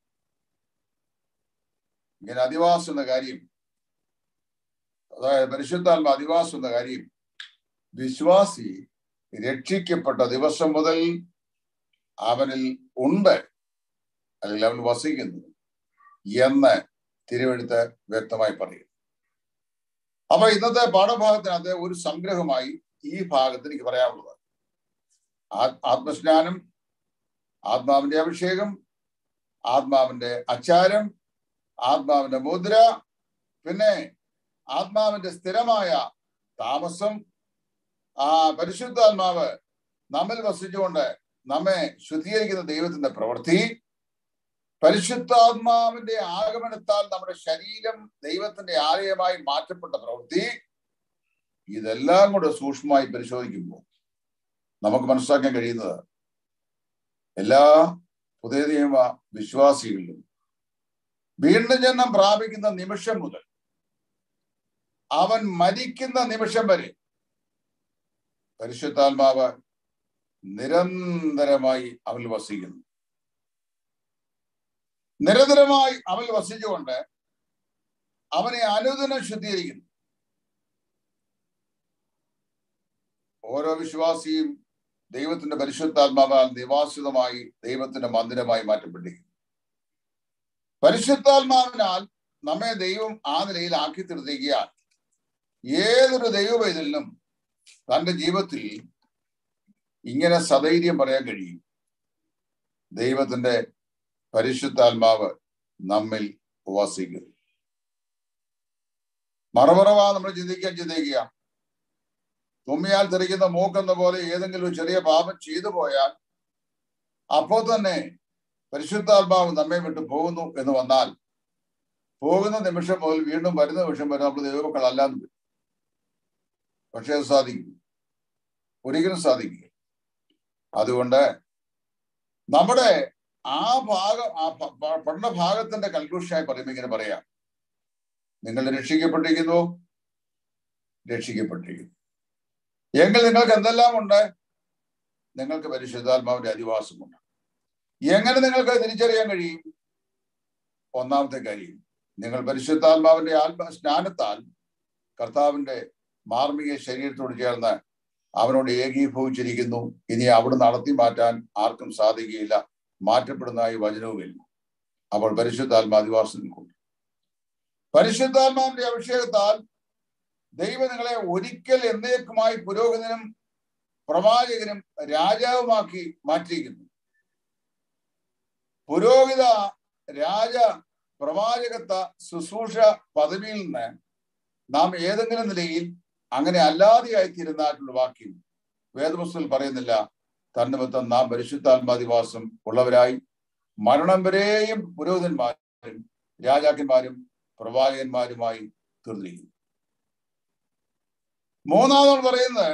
ഇങ്ങനെ അധിവാസം എന്ന കാര്യം അതായത് പരിശുദ്ധാത്മ അധിവാസം എന്ന കാര്യം വിശ്വാസി രക്ഷിക്കപ്പെട്ട ദിവസം മുതൽ അവനിൽ ഉണ്ട് അല്ലെങ്കിൽ അവൻ വസിക്കുന്നു എന്ന് തിരുവെടുത്ത് വ്യക്തമായി പറയും അപ്പൊ ഇന്നത്തെ പാഠഭാഗത്തിനകത്ത് ഒരു സംഗ്രഹമായി ഈ ഭാഗത്ത് എനിക്ക് പറയാനുള്ളത് ആത്മസ്നാനം ആത്മാവിന്റെ അഭിഷേകം ആത്മാവിന്റെ അച്ചാരം ആത്മാവിന്റെ മുദ്ര പിന്നെ ആത്മാവിന്റെ സ്ഥിരമായ താമസം ആ പരിശുദ്ധാത്മാവ് നമ്മിൽ വസിച്ചുകൊണ്ട് നമ്മെ ശുദ്ധീകരിക്കുന്ന ദൈവത്തിന്റെ പ്രവൃത്തി പരിശുദ്ധാത്മാവിന്റെ ആഗമനത്താൽ നമ്മുടെ ശരീരം ദൈവത്തിന്റെ ആലയമായി മാറ്റപ്പെട്ട പ്രവൃത്തി ഇതെല്ലാം കൂടെ സൂക്ഷ്മമായി പരിശോധിക്കുമ്പോൾ നമുക്ക് മനസ്സിലാക്കാൻ കഴിയുന്നത് എല്ലാ പുതിയ നിയമ വിശ്വാസികളിലും വീണ്ടും ജന്മം പ്രാപിക്കുന്ന നിമിഷം മുതൽ അവൻ മരിക്കുന്ന നിമിഷം വരെ പരിശുദ്ധാത്മാവ് നിരന്തരമായി അവൽ വസിക്കുന്നു നിരന്തരമായി അവൽ വസിച്ചുകൊണ്ട് അവനെ അനുദിനം ശുദ്ധീകരിക്കുന്നു ഓരോ വിശ്വാസിയും ദൈവത്തിന്റെ പരിശുദ്ധാത്മാവാൽ നിവാസിതമായി ദൈവത്തിന്റെ മന്ദിരമായി മാറ്റപ്പെട്ടിരിക്കുന്നു പരിശുദ്ധാത്മാവിനാൽ നമ്മെ ദൈവം ആ നിലയിൽ ആക്കി തീർത്തിരിക്കാൻ ഏതൊരു ദൈവവൈതലിനും തന്റെ ജീവിതത്തിൽ ഇങ്ങനെ സധൈര്യം പറയാൻ കഴിയും ദൈവത്തിന്റെ പരിശുദ്ധാത്മാവ് നമ്മിൽ വസിക്കുന്നു മറമറവാ നമ്മൾ ചിന്തിക്കാൻ ചിന്തിക്കുക തുമ്മിയാൽ തെറിക്കുന്ന മൂക്കെന്ന പോലെ ഏതെങ്കിലും ഒരു ചെറിയ പാപം ചെയ്തു പോയാൽ അപ്പോൾ തന്നെ പരിശുദ്ധാത്മാവ് നമ്മെ വിട്ട് പോകുന്നു എന്ന് വന്നാൽ പോകുന്ന നിമിഷം മുതൽ വീണ്ടും വരുന്ന നിമിഷം വരെ നമ്മൾ ദൈവമക്കളല്ലാന്ന് വരും പക്ഷെ അത് സാധിക്കും ഒരിക്കലും സാധിക്കില്ല അതുകൊണ്ട് നമ്മുടെ ആ ഭാഗം ആ പഠന ഭാഗത്തിന്റെ കൺക്ലൂഷനായി പറയുമ്പോൾ ഇങ്ങനെ പറയാം നിങ്ങൾ രക്ഷിക്കപ്പെട്ടിരിക്കുന്നു രക്ഷിക്കപ്പെട്ടിരിക്കുന്നു എങ്കിൽ നിങ്ങൾക്ക് എന്തെല്ലാം ഉണ്ട് നിങ്ങൾക്ക് പരിശുദ്ധാത്മാവിന്റെ അധിവാസമുണ്ട് എങ്ങനെ നിങ്ങൾക്ക് തിരിച്ചറിയാൻ കഴിയും ഒന്നാമത്തെ കാര്യം നിങ്ങൾ പരിശുദ്ധാത്മാവിന്റെ ആത്മ സ്നാനത്താൽ കർത്താവിന്റെ മാർമിക ശരീരത്തോട് ചേർന്ന് അവനോട് ഏകീഭവിച്ചിരിക്കുന്നു ഇനി അവിടെ നടത്തി മാറ്റാൻ ആർക്കും സാധിക്കുകയില്ല മാറ്റപ്പെടുന്നതായി വചനവുമില്ല അപ്പോൾ പരിശുദ്ധാത്മാധിവാസം കൊണ്ട് പരിശുദ്ധാത്മാവിന്റെ അഭിഷേകത്താൽ ദൈവം നിങ്ങളെ ഒരിക്കൽ എന്നേക്കുമായി പുരോഹിതനും പ്രവാചകനും രാജാവുമാക്കി മാറ്റിയിരിക്കുന്നു പുരോഹിത രാജ പ്രവാചകത്വ ശുശ്രൂഷ പദവിയിൽ നിന്ന് നാം ഏതെങ്കിലും നിലയിൽ അങ്ങനെ അല്ലാതെയായിത്തീരുന്നതായിട്ടുള്ള വാക്യം വേദപുസ്തകത്തിൽ പറയുന്നില്ല തന്നിമിത്തം നാം പരിശുദ്ധാത്മാദിവാസം ഉള്ളവരായി മരണം വരെയും പുരോഹിതന്മാരും രാജാക്കന്മാരും പ്രവാചകന്മാരുമായി തീർന്നിരിക്കുന്നു മൂന്നാമത് പറയുന്നത്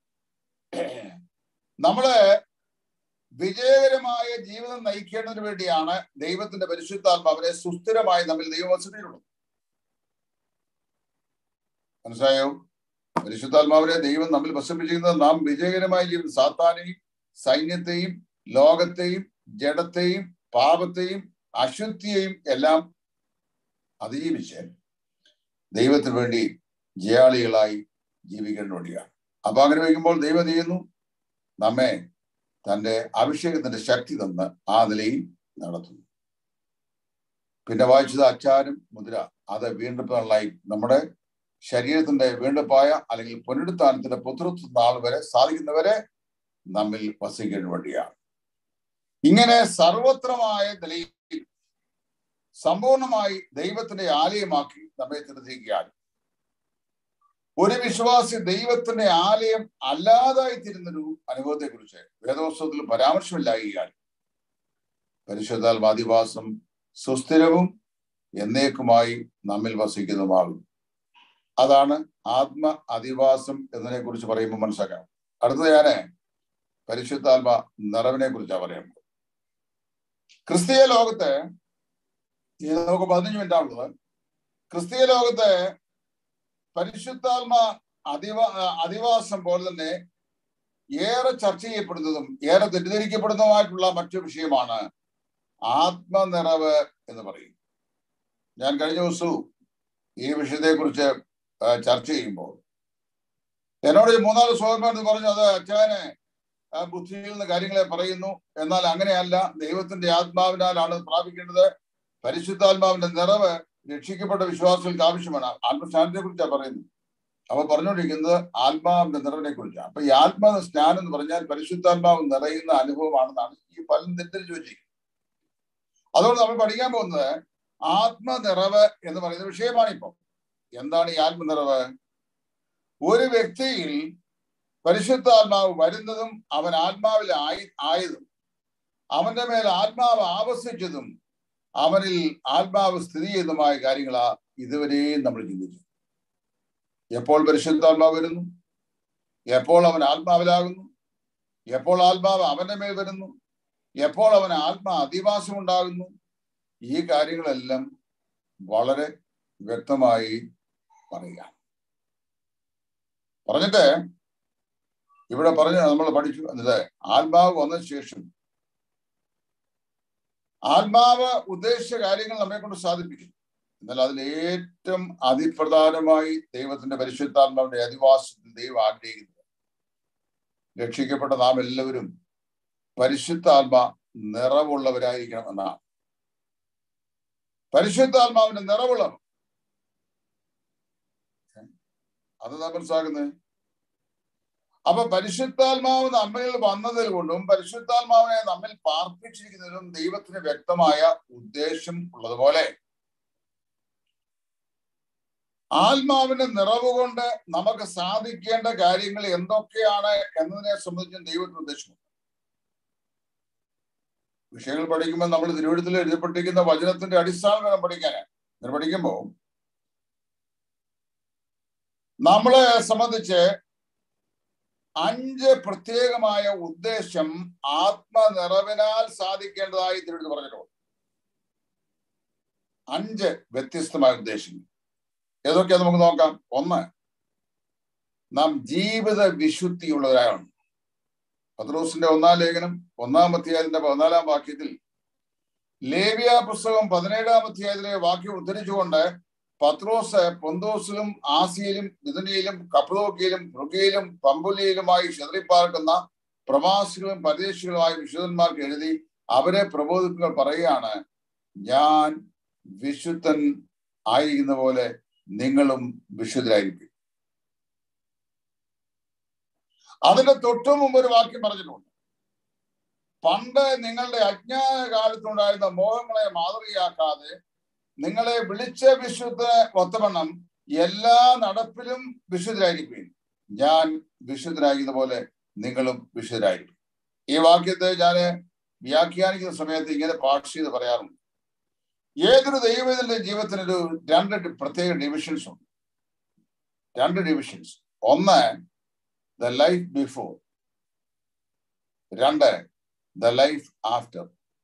നമ്മള് വിജയകരമായ ജീവിതം നയിക്കേണ്ടതിന് വേണ്ടിയാണ് ദൈവത്തിന്റെ പരിശുദ്ധാത്മാവിനെ സുസ്ഥിരമായി നമ്മിൽ ദൈവവസതിയിലുള്ളത് മനസ്സിലായോ പരിശുദ്ധാത്മാവിനെ ദൈവം നമ്മിൽ വസിപ്പിച്ചിരിക്കുന്നത് നാം വിജയകരമായ ജീവിതം സാത്താനെയും സൈന്യത്തെയും ലോകത്തെയും ജഡത്തെയും പാപത്തെയും അശുദ്ധിയെയും എല്ലാം അതിജീവിച്ച് ദൈവത്തിന് വേണ്ടി ജയാളികളായി ജീവിക്കേണ്ട വേണ്ടിയാണ് അപ്പൊ അങ്ങനെ വയ്ക്കുമ്പോൾ ദൈവം ചെയ്യുന്നു നമ്മെ തന്റെ അഭിഷേകത്തിന്റെ ശക്തി തന്ന് ആ നിലയിൽ നടത്തുന്നു പിന്നെ വായിച്ചത് അച്ചാരം മുദ്ര അത് വീണ്ടെടുപ്പായി നമ്മുടെ ശരീരത്തിന്റെ വീണ്ടെടുപ്പായ അല്ലെങ്കിൽ പുനരുത്ഥാനത്തിന്റെ പുത്രത്വ നാൾ വരെ സാധിക്കുന്നവരെ നമ്മിൽ വസിക്കേണ്ട വേണ്ടിയാണ് ഇങ്ങനെ സർവത്രമായ നിലയിൽ സമ്പൂർണമായി ദൈവത്തിന്റെ ആലയമാക്കി നമ്മെ തീർത്തിരിക്കുകയാണ് ഒരു വിശ്വാസി ദൈവത്തിന്റെ ആലയം അല്ലാതായിത്തീരുന്നൊരു അനുഭവത്തെ കുറിച്ച് വേദവസ്തവത്തിൽ പരാമർശമില്ലായികയാൽ പരിശുദ്ധാത്മാധിവാസം സുസ്ഥിരവും എന്നേക്കുമായി നമ്മിൽ വസിക്കുന്നതുമാകും അതാണ് ആത്മ അധിവാസം എന്നതിനെ കുറിച്ച് പറയുമ്പോൾ മനസ്സിലാക്കാം അടുത്ത ഞാന് പരിശുദ്ധാത്മ നിറവിനെ കുറിച്ചാണ് പറയുന്നത് ക്രിസ്തീയ ലോകത്ത് ഇത് നമുക്ക് പതിനഞ്ച് മിനിറ്റ് ആണുള്ളത് ക്രിസ്തീയ ലോകത്ത് പരിശുദ്ധാത്മ അധിവ അധിവാസം പോലെ തന്നെ ഏറെ ചർച്ച ചെയ്യപ്പെടുന്നതും ഏറെ തെറ്റിദ്ധരിക്കപ്പെടുന്നതുമായിട്ടുള്ള മറ്റു വിഷയമാണ് ആത്മനിറവ് എന്ന് പറയും ഞാൻ കഴിഞ്ഞ ദിവസവും ഈ വിഷയത്തെക്കുറിച്ച് ചർച്ച ചെയ്യുമ്പോൾ എന്നോട് ഈ മൂന്നാല് ശ്ലോകമെന്ന് പറഞ്ഞു അത് അച്ഛനെ ആ ബുദ്ധിയിൽ നിന്ന് കാര്യങ്ങളെ പറയുന്നു എന്നാൽ അങ്ങനെയല്ല ദൈവത്തിന്റെ ആത്മാവിനാലാണ് പ്രാപിക്കേണ്ടത് പരിശുദ്ധാത്മാവിന്റെ നിറവ് രക്ഷിക്കപ്പെട്ട വിശ്വാസികൾക്ക് ആവശ്യമാണ് ആത്മസ്നാനത്തെ കുറിച്ചാണ് പറയുന്നത് അവ പറഞ്ഞുകൊണ്ടിരിക്കുന്നത് ആത്മാവിന്റെ നിറവിനെ കുറിച്ചാണ് അപ്പൊ ഈ ആത്മാ സ്നാനം എന്ന് പറഞ്ഞാൽ പരിശുദ്ധാത്മാവ് നിറയുന്ന അനുഭവമാണെന്നാണ് ഈ പലരും തെറ്റിദ്ധരിച്ചു വെച്ചിരിക്കുന്നത് അതുകൊണ്ട് നമ്മൾ പഠിക്കാൻ പോകുന്നത് ആത്മനിറവ് എന്ന് പറയുന്ന വിഷയമാണ് ഇപ്പം എന്താണ് ഈ ആത്മനിറവ് ഒരു വ്യക്തിയിൽ പരിശുദ്ധാത്മാവ് വരുന്നതും അവൻ ആത്മാവിൽ ആയി ആയതും അവന്റെ മേൽ ആത്മാവ് ആവസിച്ചതും അവനിൽ ആത്മാവ് സ്ഥിതി ചെയ്യുന്നതുമായ കാര്യങ്ങളാ ഇതുവരെയും നമ്മൾ ചിന്തിച്ചു എപ്പോൾ പരിശുദ്ധാത്മാവ് വരുന്നു എപ്പോൾ അവൻ ആത്മാവിലാകുന്നു എപ്പോൾ ആത്മാവ് അവന്റെ മേൽ വരുന്നു എപ്പോൾ അവന് ആത്മാ അധിവാസം ഉണ്ടാകുന്നു ഈ കാര്യങ്ങളെല്ലാം വളരെ വ്യക്തമായി പറയുക പറഞ്ഞിട്ട് ഇവിടെ പറഞ്ഞു നമ്മൾ പഠിച്ചു എന്നിട്ട് ആത്മാവ് വന്ന ശേഷം ആത്മാവ് ഉദ്ദേശിച്ച കാര്യങ്ങൾ നമ്മെ കൊണ്ട് സാധിപ്പിക്കും എന്നാൽ അതിൽ ഏറ്റവും അതിപ്രധാനമായി ദൈവത്തിന്റെ പരിശുദ്ധാത്മാവിന്റെ അധിവാസത്തിൽ ദൈവം ആഗ്രഹിക്കുന്നത് രക്ഷിക്കപ്പെട്ട നാം എല്ലാവരും പരിശുദ്ധാത്മ നിറവുള്ളവരായിരിക്കണം എന്നാണ് പരിശുദ്ധാത്മാവിന്റെ നിറവുള്ളവർ അത് നാം മനസ്സിലാക്കുന്നത് അപ്പൊ പരിശുദ്ധാത്മാവ് നമ്മിൽ വന്നതിൽ കൊണ്ടും പരിശുദ്ധാത്മാവിനെ നമ്മിൽ പാർപ്പിച്ചിരിക്കുന്നതിലും ദൈവത്തിന് വ്യക്തമായ ഉദ്ദേശം ഉള്ളതുപോലെ ആത്മാവിന്റെ നിറവ് കൊണ്ട് നമുക്ക് സാധിക്കേണ്ട കാര്യങ്ങൾ എന്തൊക്കെയാണ് എന്നതിനെ സംബന്ധിച്ചും ദൈവത്തിന് ഉദ്ദേശമുണ്ട് വിഷയങ്ങൾ പഠിക്കുമ്പോൾ നമ്മൾ തിരുവഴുത്തിൽ എഴുതപ്പെട്ടിരിക്കുന്ന വചനത്തിന്റെ അടിസ്ഥാനം വേണം പഠിക്കാനാണ് ഇത് പഠിക്കുമ്പോൾ നമ്മളെ സംബന്ധിച്ച് അഞ്ച് പ്രത്യേകമായ ഉദ്ദേശം ആത്മനിറവിനാൽ സാധിക്കേണ്ടതായി തിരുവഴുത്ത് പറഞ്ഞിട്ടുണ്ട് അഞ്ച് വ്യത്യസ്തമായ ഉദ്ദേശങ്ങൾ ഏതൊക്കെയാ നമുക്ക് നോക്കാം ഒന്ന് നാം ജീവിത വിശുദ്ധിയുള്ളവരാണ് പത്രോസിന്റെ ഒന്നാം ലേഖനം ഒന്നാം അധ്യായത്തിന്റെ പതിനാലാം വാക്യത്തിൽ ലേവിയ പുസ്തകം പതിനേഴാം അധ്യായത്തിലെ വാക്യം ഉദ്ധരിച്ചുകൊണ്ട് പത്രോസ് പൊന്തോസിലും ആസിയിലും മിഥുനയിലും കപ്പലോക്കിയിലും ഭൃഗയിലും പമ്പുലിയിലുമായി ചെതറിപ്പാർക്കുന്ന പ്രവാസികളും പരദേശികളുമായ വിശുദ്ധന്മാർക്ക് എഴുതി അവരെ പ്രബോധിക്കുക പറയുകയാണ് ഞാൻ വിശുദ്ധൻ ആയിരിക്കുന്ന പോലെ നിങ്ങളും വിശുദ്ധരായിരിക്കും അതിന്റെ തൊട്ടു മുമ്പ് ഒരു വാക്യം പറഞ്ഞിട്ടുണ്ട് പണ്ട് നിങ്ങളുടെ അജ്ഞാന കാലത്തുണ്ടായിരുന്ന മോഹങ്ങളെ മാതൃകയാക്കാതെ നിങ്ങളെ വിളിച്ച വിശുദ്ധ ഒത്തവണ്ണം എല്ലാ നടപ്പിലും വിശുദ്ധരായിരിക്കും ഞാൻ വിശുദ്ധരായിരിക്കുന്ന പോലെ നിങ്ങളും വിശുദ്ധരായിരിക്കും ഈ വാക്യത്തെ ഞാൻ വ്യാഖ്യാനിക്കുന്ന സമയത്ത് ഇങ്ങനെ പാഠ് ചെയ്ത് പറയാറുണ്ട് ഏതൊരു ദൈവത്തിന്റെ ജീവിതത്തിനൊരു രണ്ട് പ്രത്യേക ഡിവിഷൻസ് ഉണ്ട് രണ്ട് ഡിവിഷൻസ് ഒന്ന് ദ ലൈഫ് ബിഫോർ രണ്ട് ദ ലൈഫ് ആഫ്റ്റർ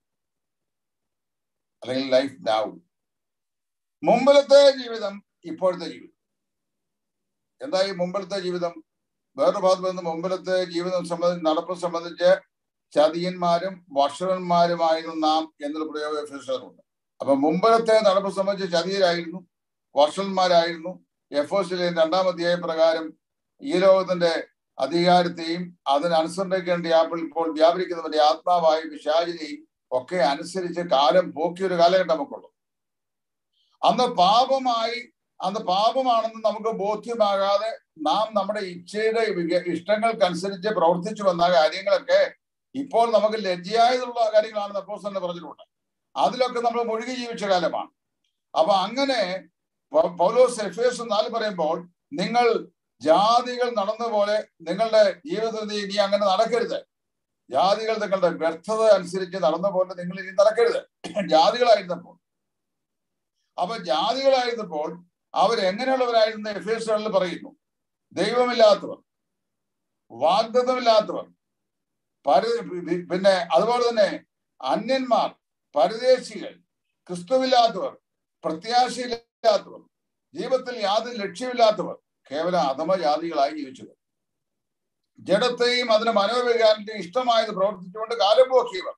അല്ലെങ്കിൽ ലൈഫ് നൗ മുമ്പിലത്തെ ജീവിതം ഇപ്പോഴത്തെ ജീവിതം എന്താ ഈ മുമ്പിലത്തെ ജീവിതം വേറൊരു ഭാഗത്ത് വന്ന് മുമ്പിലത്തെ ജീവിതം സംബന്ധിച്ച് നടപ്പ് സംബന്ധിച്ച് ചതിയന്മാരും വർഷകന്മാരുമായിരുന്നു നാം എന്നൊരു പ്രയോഗമുണ്ട് അപ്പൊ മുമ്പിലത്തെ നടപ്പ് സംബന്ധിച്ച് ചതിയരായിരുന്നു വർഷന്മാരായിരുന്നു എഫ് ഒസിലെ രണ്ടാം അധ്യായ പ്രകാരം ഈ ലോകത്തിന്റെ അധികാരത്തെയും അതിനനുസരിക്കേണ്ട ആപ്പിൾ ഇപ്പോൾ വ്യാപരിക്കുന്നവന്റെ ആത്മാവായ വിശാചിനെയും ഒക്കെ അനുസരിച്ച് കാലം പോക്കിയൊരു കാലഘട്ടം നമുക്കുള്ളൂ അന്ന് പാപമായി അന്ന് പാപമാണെന്ന് നമുക്ക് ബോധ്യമാകാതെ നാം നമ്മുടെ ഇച്ഛയുടെ ഇഷ്ടങ്ങൾക്കനുസരിച്ച് പ്രവർത്തിച്ചു വന്ന കാര്യങ്ങളൊക്കെ ഇപ്പോൾ നമുക്ക് ലജ്ജയായതുള്ള കാര്യങ്ങളാണെന്ന് അപ്പോസ് തന്നെ പറഞ്ഞിട്ടുണ്ട് അതിലൊക്കെ നമ്മൾ മുഴുകി ജീവിച്ച കാലമാണ് അപ്പൊ അങ്ങനെ പൗലോസ് എഫേസ് നാല് പറയുമ്പോൾ നിങ്ങൾ ജാതികൾ നടന്ന പോലെ നിങ്ങളുടെ ജീവിതത്തിൽ ഇനി അങ്ങനെ നടക്കരുത് ജാതികൾ നിങ്ങളുടെ വ്യർത്ഥത അനുസരിച്ച് നടന്ന പോലെ നിങ്ങൾ ഇനി നടക്കരുത് ജാതികളായിരുന്നപ്പോൾ അപ്പൊ ജാതികളായിരുന്നപ്പോൾ അവരെങ്ങനെയുള്ളവരായിരുന്നു എഫേസുകളിൽ പറയുന്നു ദൈവമില്ലാത്തവർ വാഗ്ദത്തമില്ലാത്തവർ പരി പിന്നെ അതുപോലെ തന്നെ അന്യന്മാർ പരദേശികൾ ക്രിസ്തുവില്ലാത്തവർ പ്രത്യാശയില്ലാത്തവർ ജീവിതത്തിൽ യാതൊരു ലക്ഷ്യമില്ലാത്തവർ കേവല അധമജാതികളായി ജീവിച്ചവർ ജഡത്തെയും അതിന് മനോവികാരത്തെ ഇഷ്ടമായത് പ്രവർത്തിച്ചുകൊണ്ട് കാലം പോക്കിയവർ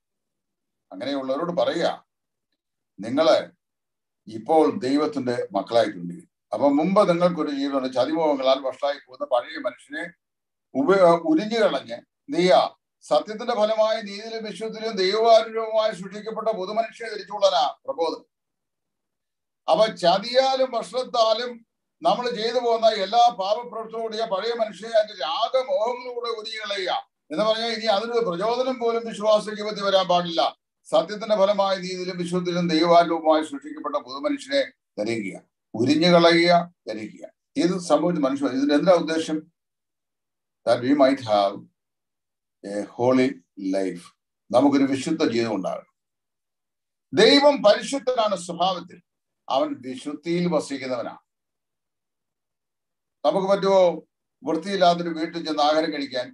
അങ്ങനെയുള്ളവരോട് പറയുക നിങ്ങള് ഇപ്പോൾ ദൈവത്തിന്റെ മക്കളായിട്ടുണ്ട് അപ്പൊ മുമ്പ് നിങ്ങൾക്കൊരു ജീവിതമുണ്ട് ചതിമോഹങ്ങളാൽ വഷളായി പോകുന്ന പഴയ മനുഷ്യനെ ഉപ ഉരിഞ്ഞു കളഞ്ഞ് നീയ സത്യത്തിന്റെ ഫലമായി നീതിയിലും വിശ്വത്തിലും ദൈവാനുരൂപമായി സൃഷ്ടിക്കപ്പെട്ട പൊതുമനുഷ്യനെ ധരിച്ചുകൊള്ളനാ പ്രബോധനം അപ്പൊ ചതിയാലും ഭക്ഷണത്താലും നമ്മൾ ചെയ്തു പോകുന്ന എല്ലാ പാപപ്രവൃത്തിയോടിയ പഴയ മനുഷ്യനെ അതിന്റെ രാഗമോഹങ്ങളിലൂടെ ഉരിഞ്ഞു കളയുക എന്ന് പറഞ്ഞാൽ ഇനി അതിനൊരു പ്രചോദനം പോലും വിശ്വാസ ജീവിതത്തിൽ വരാൻ പാടില്ല സത്യത്തിന്റെ ഫലമായി നീതിയിലും വിശ്വത്തിലും ദൈവാനുരൂപമായി സൃഷ്ടിക്കപ്പെട്ട പൊതുമനുഷ്യനെ ധരിക്കുക ഉരിഞ്ഞു കളയുക ധരിക്കുക ഇത് സംഭവിച്ച മനുഷ്യർ ഇതിന്റെ എന്താ ഉദ്ദേശം that we might have a holy life നമുക്കൊരു വിശുദ്ധ ജീവിതം ഉണ്ടാകണം ദൈവം പരിശുദ്ധനാണ് സ്വഭാവത്തിൽ അവൻ വിശുദ്ധിയിൽ വസിക്കുന്നവനാണ് നമുക്ക് പറ്റുമോ വൃത്തിയില്ലാത്തൊരു വീട്ടിൽ ചെന്ന് ആഹാരം കഴിക്കാൻ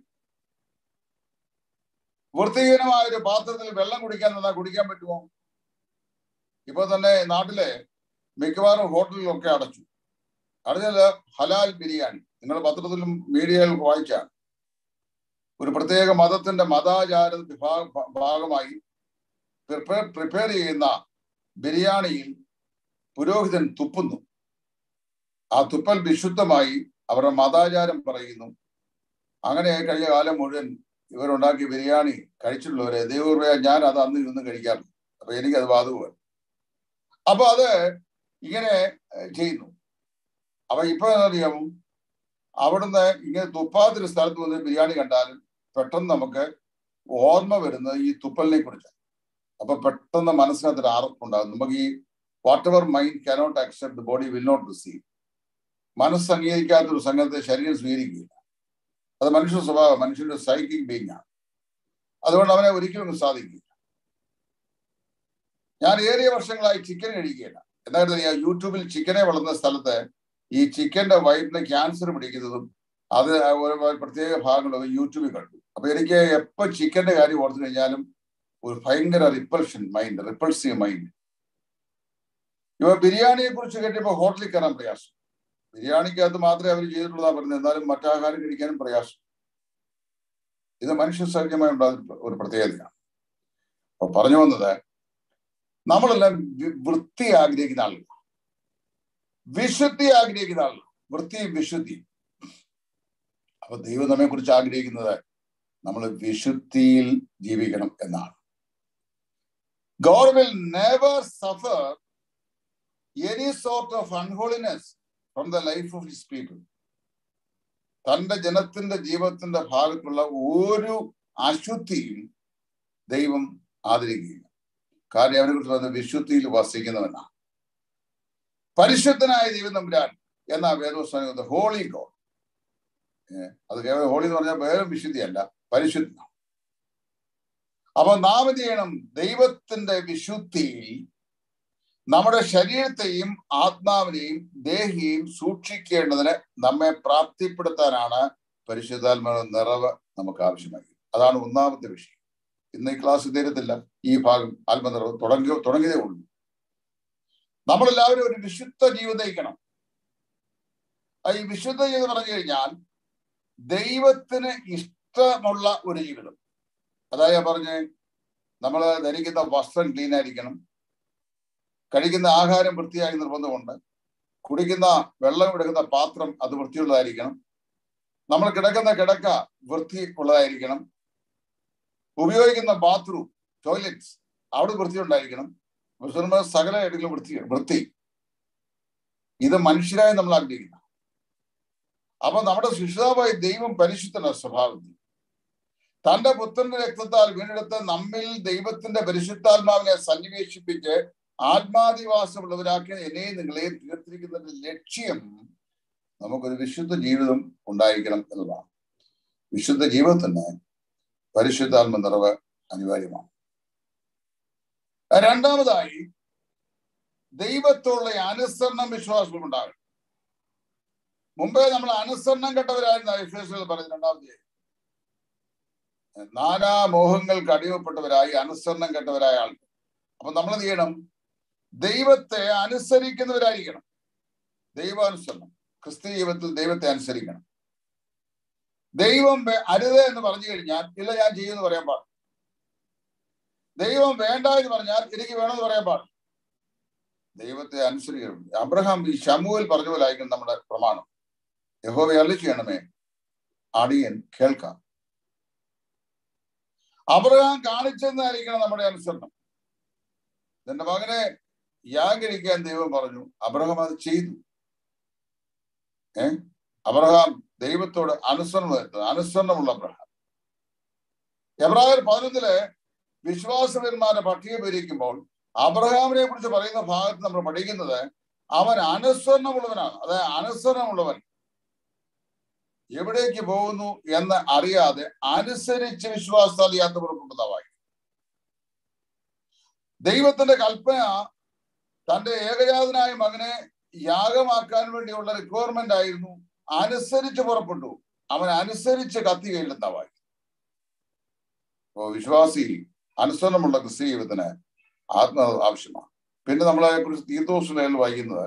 വൃത്തിഹീനമായ ഒരു പാത്രത്തിൽ വെള്ളം കുടിക്കാൻ തന്നാൽ കുടിക്കാൻ പറ്റുമോ ഇപ്പൊ തന്നെ നാട്ടിലെ മിക്കവാറും ഹോട്ടലിലൊക്കെ അടച്ചു അടഞ്ഞത് ഹലാൽ ബിരിയാണി നിങ്ങൾ പത്രത്തിലും മീഡിയയിലും വായിച്ചാണ് ഒരു പ്രത്യേക മതത്തിന്റെ മതാചാര വിഭാഗ ഭാഗമായി പ്രിപ്പയർ പ്രിപ്പയർ ചെയ്യുന്ന ബിരിയാണിയിൽ പുരോഹിതൻ തുപ്പുന്നു ആ തുപ്പൽ വിശുദ്ധമായി അവരുടെ മതാചാരം പറയുന്നു അങ്ങനെ കഴിഞ്ഞ കാലം മുഴുവൻ ഇവരുണ്ടാക്കിയ ബിരിയാണി കഴിച്ചിട്ടുള്ളവരെ ദൈവം ഞാൻ അത് അന്ന് ഇന്ന് കഴിക്കാറില്ല അപ്പൊ എനിക്കത് ബാധകമാണ് അപ്പൊ അത് ഇങ്ങനെ ചെയ്യുന്നു അപ്പൊ ഇപ്പൊ അറിയാമോ അവിടുന്ന് ഇങ്ങനെ തുപ്പാത്തൊരു സ്ഥലത്ത് വന്ന് ബിരിയാണി കണ്ടാലും പെട്ടെന്ന് നമുക്ക് ഓർമ്മ വരുന്നത് ഈ തുപ്പലിനെ കുറിച്ചാണ് അപ്പൊ പെട്ടെന്ന് മനസ്സിനകത്തൊരു ആർപ്പുണ്ടാകും നമുക്ക് ഈ whatever mind cannot accept body will not receive മനസ്സ് അംഗീകരിക്കാത്ത ഒരു സംഘത്തെ ശരീരം സ്വീകരിക്കില്ല അത് മനുഷ്യ സ്വഭാവം മനുഷ്യന്റെ സൈക്കിക് ബീങ് ആണ് അതുകൊണ്ട് അവനെ ഒരിക്കലും സാധിക്കില്ല ഞാൻ ഏറിയ വർഷങ്ങളായി ചിക്കൻ കഴിക്കുകയില്ല എന്തായിരുന്നു യൂട്യൂബിൽ ചിക്കനെ വളർന്ന സ്ഥലത്ത് ഈ ചിക്കന്റെ വയറ്റിന് ക്യാൻസർ പിടിക്കുന്നതും അത് ഒരു പ്രത്യേക ഭാഗങ്ങളൊക്കെ യൂട്യൂബിൽ കണ്ടു അപ്പൊ എനിക്ക് എപ്പോ ചിക്കന്റെ കാര്യം ഓർത്തു കഴിഞ്ഞാലും ഒരു ഭയങ്കര റിപ്പൾഷൻ മൈൻഡ് റിപ്പൾസീവ് മൈൻഡ് ഇവ ബിരിയാണിയെ കുറിച്ച് കേട്ടപ്പോ ഹോട്ടലിൽ കയറാൻ പ്രയാസം ബിരിയാണിക്കകത്ത് മാത്രമേ അവർ ചെയ്തിട്ടുള്ളതാ പറഞ്ഞത് എന്നാലും മറ്റാഹാരം കഴിക്കാനും പ്രയാസം ഇത് മനുഷ്യ സഹജമായി ഉണ്ടാകുന്ന ഒരു പ്രത്യേകതയാണ് അപ്പൊ പറഞ്ഞു വന്നത് നമ്മളെല്ലാം വൃത്തി ആഗ്രഹിക്കുന്ന ആളുകൾ വിശുദ്ധി ആഗ്രഹിക്കുന്ന ആളുകൾ വൃത്തിയും വിശുദ്ധിയും അപ്പൊ ദൈവം നമ്മെ കുറിച്ച് ആഗ്രഹിക്കുന്നത് നമ്മൾ വിശുദ്ധിയിൽ ജീവിക്കണം എന്നാണ് God will never suffer any sort of unholiness from the life of his people തന്റെ ജനത്തിന്റെ ജീവിതത്തിന്റെ ഭാഗത്തുള്ള ഒരു അശുദ്ധിയും ദൈവം ആദരിക്കുകയില്ല കാര്യം അവരെ കുറിച്ച് പറഞ്ഞ വിശുദ്ധിയിൽ വസിക്കുന്നവനാണ് പരിശുദ്ധനായ ദൈവം നമ്പുരാൻ എന്നാ വേദോസ്ഥാനം ഹോളി ഗോഡ് അത് കേവലം ഹോളി എന്ന് പറഞ്ഞാൽ വേറെ വിശുദ്ധിയല്ല പരിശുദ്ധ അപ്പൊ നാം എന്ത് ചെയ്യണം ദൈവത്തിന്റെ വിശുദ്ധിയിൽ നമ്മുടെ ശരീരത്തെയും ആത്മാവിനെയും ദേഹിയെയും സൂക്ഷിക്കേണ്ടതിന് നമ്മെ പ്രാപ്തിപ്പെടുത്താനാണ് പരിശുദ്ധാത്മാവ് നിറവ് നമുക്ക് ആവശ്യമായി അതാണ് ഒന്നാമത്തെ വിഷയം ഇന്ന് ഈ ക്ലാസ് തീരത്തില്ല ഈ ഭാഗം ആത്മനിറവ് തുടങ്ങി തുടങ്ങിയതേ ഉള്ളൂ നമ്മളെല്ലാവരും ഒരു വിശുദ്ധ ജീവിതം നയിക്കണം ഈ വിശുദ്ധ ജീവിതം പറഞ്ഞു കഴിഞ്ഞാൽ ദൈവത്തിന് ഇഷ്ടമുള്ള ഒരു ജീവിതം അതായത് പറഞ്ഞ് നമ്മൾ ധരിക്കുന്ന വസ്ത്രം ക്ലീൻ ആയിരിക്കണം കഴിക്കുന്ന ആഹാരം വൃത്തിയായി നിർബന്ധമുണ്ട് കുടിക്കുന്ന വെള്ളം എടുക്കുന്ന പാത്രം അത് വൃത്തിയുള്ളതായിരിക്കണം നമ്മൾ കിടക്കുന്ന കിടക്ക വൃത്തി ഉള്ളതായിരിക്കണം ഉപയോഗിക്കുന്ന ബാത്റൂം ടോയ്ലറ്റ്സ് അവിടെ വൃത്തി ഉണ്ടായിരിക്കണം മുസ്ലിം സകല ഇടങ്ങളിലും വൃത്തി വൃത്തി ഇത് മനുഷ്യരായി നമ്മൾ ആഗ്രഹിക്കുന്ന അപ്പൊ നമ്മുടെ ശിക്ഷിതാവായി ദൈവം പരിശുദ്ധന സ്വഭാവത്തിൽ തന്റെ പുത്രന്റെ രക്തത്താൽ വീണ്ടെടുത്ത് നമ്മിൽ ദൈവത്തിന്റെ പരിശുദ്ധാത്മാവിനെ സന്നിവേശിപ്പിച്ച് ആത്മാദിവാസമുള്ളവരാക്കിയ എന്നെയും നിങ്ങളെയും തീർത്തിരിക്കുന്നതിന്റെ ലക്ഷ്യം നമുക്കൊരു വിശുദ്ധ ജീവിതം ഉണ്ടായിരിക്കണം എന്നതാണ് വിശുദ്ധ ജീവിതത്തിന് പരിശുദ്ധാത്മ നിറവ് അനിവാര്യമാണ് രണ്ടാമതായി ദൈവത്തോടുള്ള അനുസരണം വിശ്വാസം ഉണ്ടാകണം മുമ്പേ നമ്മൾ അനുസരണം കെട്ടവരായിരുന്ന വിശ്വാസികൾ പറയുന്നത് രണ്ടാമത്തെ നാനാ മോഹങ്ങൾക്ക് അടിമപ്പെട്ടവരായി അനുസരണം കെട്ടവരായ ആൾക്ക് അപ്പൊ നമ്മൾ എന്ത് ചെയ്യണം ദൈവത്തെ അനുസരിക്കുന്നവരായിരിക്കണം ദൈവാനുസരണം ക്രിസ്ത്യ ജീവിതത്തിൽ ദൈവത്തെ അനുസരിക്കണം ദൈവം അരുത് എന്ന് പറഞ്ഞു കഴിഞ്ഞാൽ ഇല്ല ഞാൻ ചെയ്യുമെന്ന് പറയാൻ പാടില്ല ദൈവം വേണ്ട എന്ന് പറഞ്ഞാൽ എനിക്ക് വേണമെന്ന് പറയാൻ പാടില്ല ദൈവത്തെ അനുസരിക്കണം അബ്രഹാം ഈ ശമുവിൽ പറഞ്ഞ പോലെ ആയിരിക്കും നമ്മുടെ പ്രമാണം യഹോവയെ അള്ളി ചെയ്യണമേ അടിയൻ കേൾക്കാം അബ്രഹാം കാണിച്ചെന്നായിരിക്കണം നമ്മുടെ അനുസരണം തന്റെ മകനെ യാഗരിക്കാൻ ദൈവം പറഞ്ഞു അബ്രഹാം അത് ചെയ്തു ഏ അബ്രഹാം ദൈവത്തോട് അനുസരണം അനുസരണമുള്ള അബ്രഹാം എബ്രാഹിർ പതിനൊന്നില് വിശ്വാസവന്മാരുടെ പട്ടിക വിവരിക്കുമ്പോൾ അബ്രഹാമിനെ കുറിച്ച് പറയുന്ന ഭാഗത്ത് നമ്മൾ പഠിക്കുന്നത് അവൻ അനുസരണമുള്ളവനാണ് അതായത് അനുസരണമുള്ളവൻ എവിടേക്ക് പോകുന്നു എന്ന് അറിയാതെ അനുസരിച്ച് വിശ്വാസത്താൽ യാത്ര പുറപ്പെടുന്നതായി ദൈവത്തിന്റെ കൽപ്പന തന്റെ ഏകജാതനായ മകനെ യാഗമാക്കാൻ വേണ്ടിയുള്ള റിക്വയർമെന്റ് ആയിരുന്നു അനുസരിച്ച് പുറപ്പെട്ടു അവൻ അനുസരിച്ച് കത്തി കയ്യിലെന്നവായി അപ്പോ വിശ്വാസി അനുസരണമുള്ള ക്രിസ്ത്യ ജീവിതത്തിന് ആത്മ ആവശ്യമാണ് പിന്നെ നമ്മളെ കുറിച്ച് തീർത്ഥോഷണയിൽ വായിക്കുന്നത്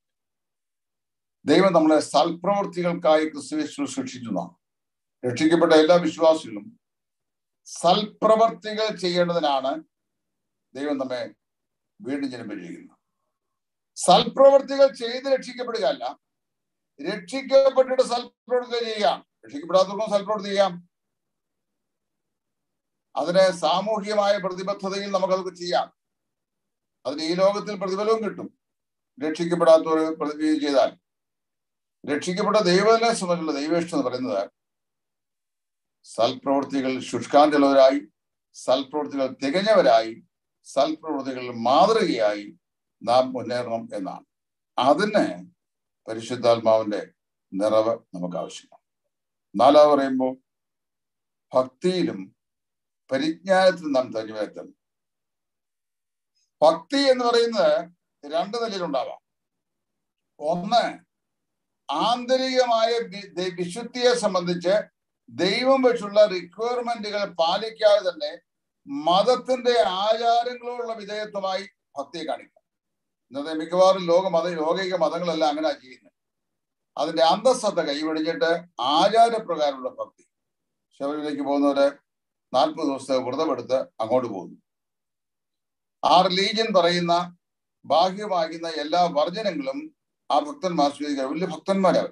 ദൈവം നമ്മളെ സൽപ്രവൃത്തികൾക്കായി ക്രിസ്തു സൃഷ്ടിച്ചതാണ് രക്ഷിക്കപ്പെട്ട എല്ലാ വിശ്വാസികളും സൽപ്രവർത്തികൾ ചെയ്യേണ്ടതിനാണ് ദൈവം നമ്മെ വീണ്ടും ജനിപ്പിച്ചിരിക്കുന്നത് സൽപ്രവർത്തികൾ ചെയ്ത് രക്ഷിക്കപ്പെടുകയല്ല രക്ഷിക്കപ്പെട്ടിട്ട് സൽപ്രവൃത്തി ചെയ്യാം രക്ഷിക്കപ്പെടാത്തവർക്കും സൽപ്രവൃത്തി ചെയ്യാം അതിന് സാമൂഹികമായ പ്രതിബദ്ധതയിൽ നമുക്കതൊക്കെ ചെയ്യാം അതിന് ഈ ലോകത്തിൽ പ്രതിഫലവും കിട്ടും രക്ഷിക്കപ്പെടാത്തവർ പ്രതിജ്ഞ ചെയ്താൽ രക്ഷിക്കപ്പെട്ട ദൈവത്തിനെ സംബന്ധിച്ചുള്ള ദൈവേഷ്ടം എന്ന് പറയുന്നത് സൽപ്രവൃത്തികൾ ശുഷ്കാന്തിയുള്ളവരായി സൽപ്രവൃത്തികൾ തികഞ്ഞവരായി സൽപ്രവൃത്തികൾ മാതൃകയായി നാം മുന്നേറണം എന്നാണ് അതിന് പരിശുദ്ധാത്മാവിന്റെ നിറവ് നമുക്ക് ആവശ്യമാണ് നാലാവ് പറയുമ്പോൾ ഭക്തിയിലും പരിജ്ഞാനത്തിലും നാം തനിവെത്തണം ഭക്തി എന്ന് പറയുന്നത് രണ്ട് നിലയിലുണ്ടാവാം ഒന്ന് ആന്തരികമായ വിശുദ്ധിയെ സംബന്ധിച്ച് ദൈവം വെച്ചുള്ള റിക്വയർമെന്റുകൾ പാലിക്കാതെ തന്നെ മതത്തിന്റെ ആചാരങ്ങളോടുള്ള വിധേയത്വമായി ഭക്തിയെ കാണിക്കാം ഇന്നത്തെ മിക്കവാറും ലോക മത ലോകിക മതങ്ങളെല്ലാം അങ്ങനെ ചെയ്യുന്നത് അതിന്റെ അന്തസ്സത്ത കൈവടിഞ്ഞിട്ട് ആചാരപ്രകാരമുള്ള ഭക്തി ശബരിമലയ്ക്ക് പോകുന്നവര് നാൽപ്പത് ദിവസത്തെ വ്രതമെടുത്ത് അങ്ങോട്ട് പോകുന്നു ആ റിലീജിയൻ പറയുന്ന ബാഹ്യമാകുന്ന എല്ലാ വർജനങ്ങളും ആ ഭക്തന്മാർ സ്വീകരിക്കുക വലിയ ഭക്തന്മാരവർ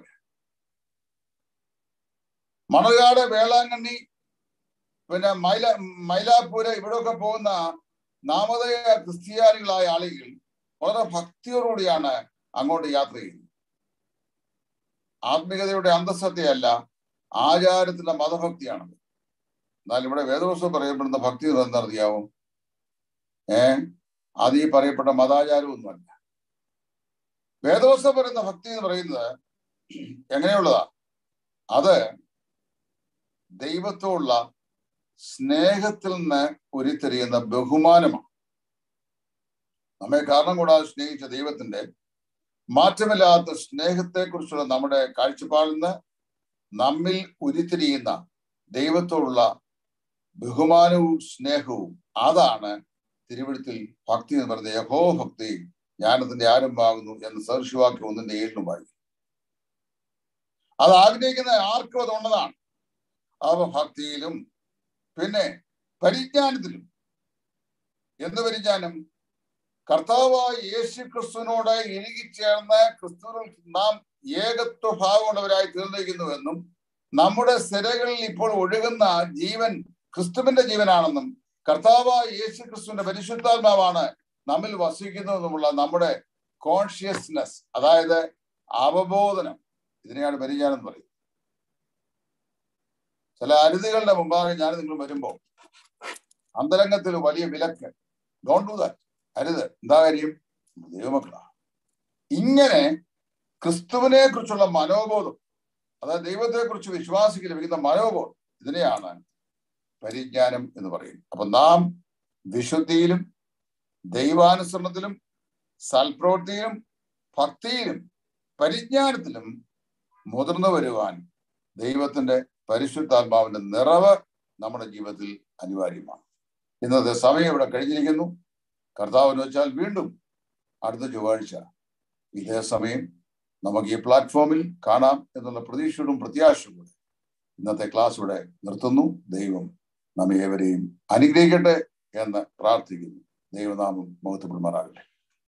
മണർകാട് വേളാങ്കണ്ണി പിന്നെ മൈല മൈലാപ്പൂര് ഇവിടെയൊക്കെ പോകുന്ന നാമതയ ക്രിസ്ത്യാനികളായ ആളുകൾ വളരെ ഭക്തിയോടുകൂടിയാണ് അങ്ങോട്ട് യാത്ര ചെയ്യുന്നത് ആത്മീയതയുടെ അന്തസ്സത്തെയല്ല ആചാരത്തിന്റെ മതഭക്തിയാണത് എന്നാൽ ഇവിടെ വേദവസ്തു പറയപ്പെടുന്ന ഭക്തി എന്താണെന്നറിയാവും ഏ അത് ഈ പറയപ്പെട്ട മതാചാരമൊന്നുമല്ല വേദവസ്തു പറയുന്ന ഭക്തി എന്ന് പറയുന്നത് എങ്ങനെയുള്ളതാ അത് ദൈവത്തോടുള്ള സ്നേഹത്തിൽ നിന്ന് ഉരുത്തിരിയുന്ന ബഹുമാനമാണ് നമ്മെ കാരണം കൂടാതെ സ്നേഹിച്ച ദൈവത്തിന്റെ മാറ്റമില്ലാത്ത സ്നേഹത്തെക്കുറിച്ചുള്ള നമ്മുടെ കാഴ്ചപ്പാടിൽ നിന്ന് നമ്മിൽ ഉരുത്തിരിയുന്ന ദൈവത്തോടുള്ള ബഹുമാനവും സ്നേഹവും അതാണ് തിരുവഴുത്തിൽ ഭക്തി എന്ന് പറയുന്നത് യഹോ ഭക്തി ജ്ഞാനത്തിന്റെ ആരംഭമാകുന്നു എന്ന് സർശിവാക്യം ഒന്നിന്റെ ഏഴിലുമായി അത് ആഗ്രഹിക്കുന്ന ആർക്കും അത് ഉള്ളതാണ് അവ ഭക്തിയിലും പിന്നെ പരിജ്ഞാനത്തിലും എന്ത് പരിജ്ഞാനം കർത്താവായ യേശു ക്രിസ്തുവിനോട് ഇഴുകിച്ചേർന്ന് ക്രിസ്തുവിൽ നാം ഏകത്വ ഭാവമുള്ളവരായി തീർന്നിരിക്കുന്നുവെന്നും നമ്മുടെ സ്ഥിരകളിൽ ഇപ്പോൾ ഒഴുകുന്ന ജീവൻ ക്രിസ്തുവിന്റെ ജീവനാണെന്നും കർത്താവായ യേശു ക്രിസ്തുവിന്റെ പരിശുദ്ധാത്മാവാണ് നമ്മിൽ വസിക്കുന്നതെന്നുമുള്ള നമ്മുടെ കോൺഷ്യസ്നെസ് അതായത് അവബോധനം ഇതിനെയാണ് പരിജ്ഞാനം എന്ന് പറയുന്നത് ചില അരുതികളുടെ മുമ്പാകെ ഞാൻ നിങ്ങൾ വരുമ്പോൾ അന്തരംഗത്തിൽ വലിയ വിലക്ക് ഡോൺ ഡു ദാറ്റ് അരുത് എന്താ കാര്യം ദൈവമക്കളാണ് ഇങ്ങനെ ക്രിസ്തുവിനെ കുറിച്ചുള്ള മനോബോധം അതായത് ദൈവത്തെ കുറിച്ച് വിശ്വാസിക്ക് ലഭിക്കുന്ന മനോബോധം ഇതിനെയാണ് പരിജ്ഞാനം എന്ന് പറയുന്നത് അപ്പൊ നാം വിശുദ്ധിയിലും ദൈവാനുസരണത്തിലും സൽപ്രവൃത്തിയിലും ഭക്തിയിലും പരിജ്ഞാനത്തിലും മുതിർന്നു വരുവാൻ ദൈവത്തിന്റെ പരിശുദ്ധാത്മാവിന്റെ നിറവ് നമ്മുടെ ജീവിതത്തിൽ അനിവാര്യമാണ് ഇന്നത്തെ സമയം ഇവിടെ കഴിഞ്ഞിരിക്കുന്നു കർത്താവിന് വെച്ചാൽ വീണ്ടും അടുത്ത ചൊവ്വാഴ്ച ഇതേ സമയം നമുക്ക് ഈ പ്ലാറ്റ്ഫോമിൽ കാണാം എന്നുള്ള പ്രതീക്ഷയോടും പ്രത്യാശയോടും ഇന്നത്തെ ക്ലാസ് ഇവിടെ നിർത്തുന്നു ദൈവം നമ്മെ ഏവരെയും അനുഗ്രഹിക്കട്ടെ എന്ന് പ്രാർത്ഥിക്കുന്നു ദൈവനാമം മഹത്വപ്പെടുമാറാകട്ടെ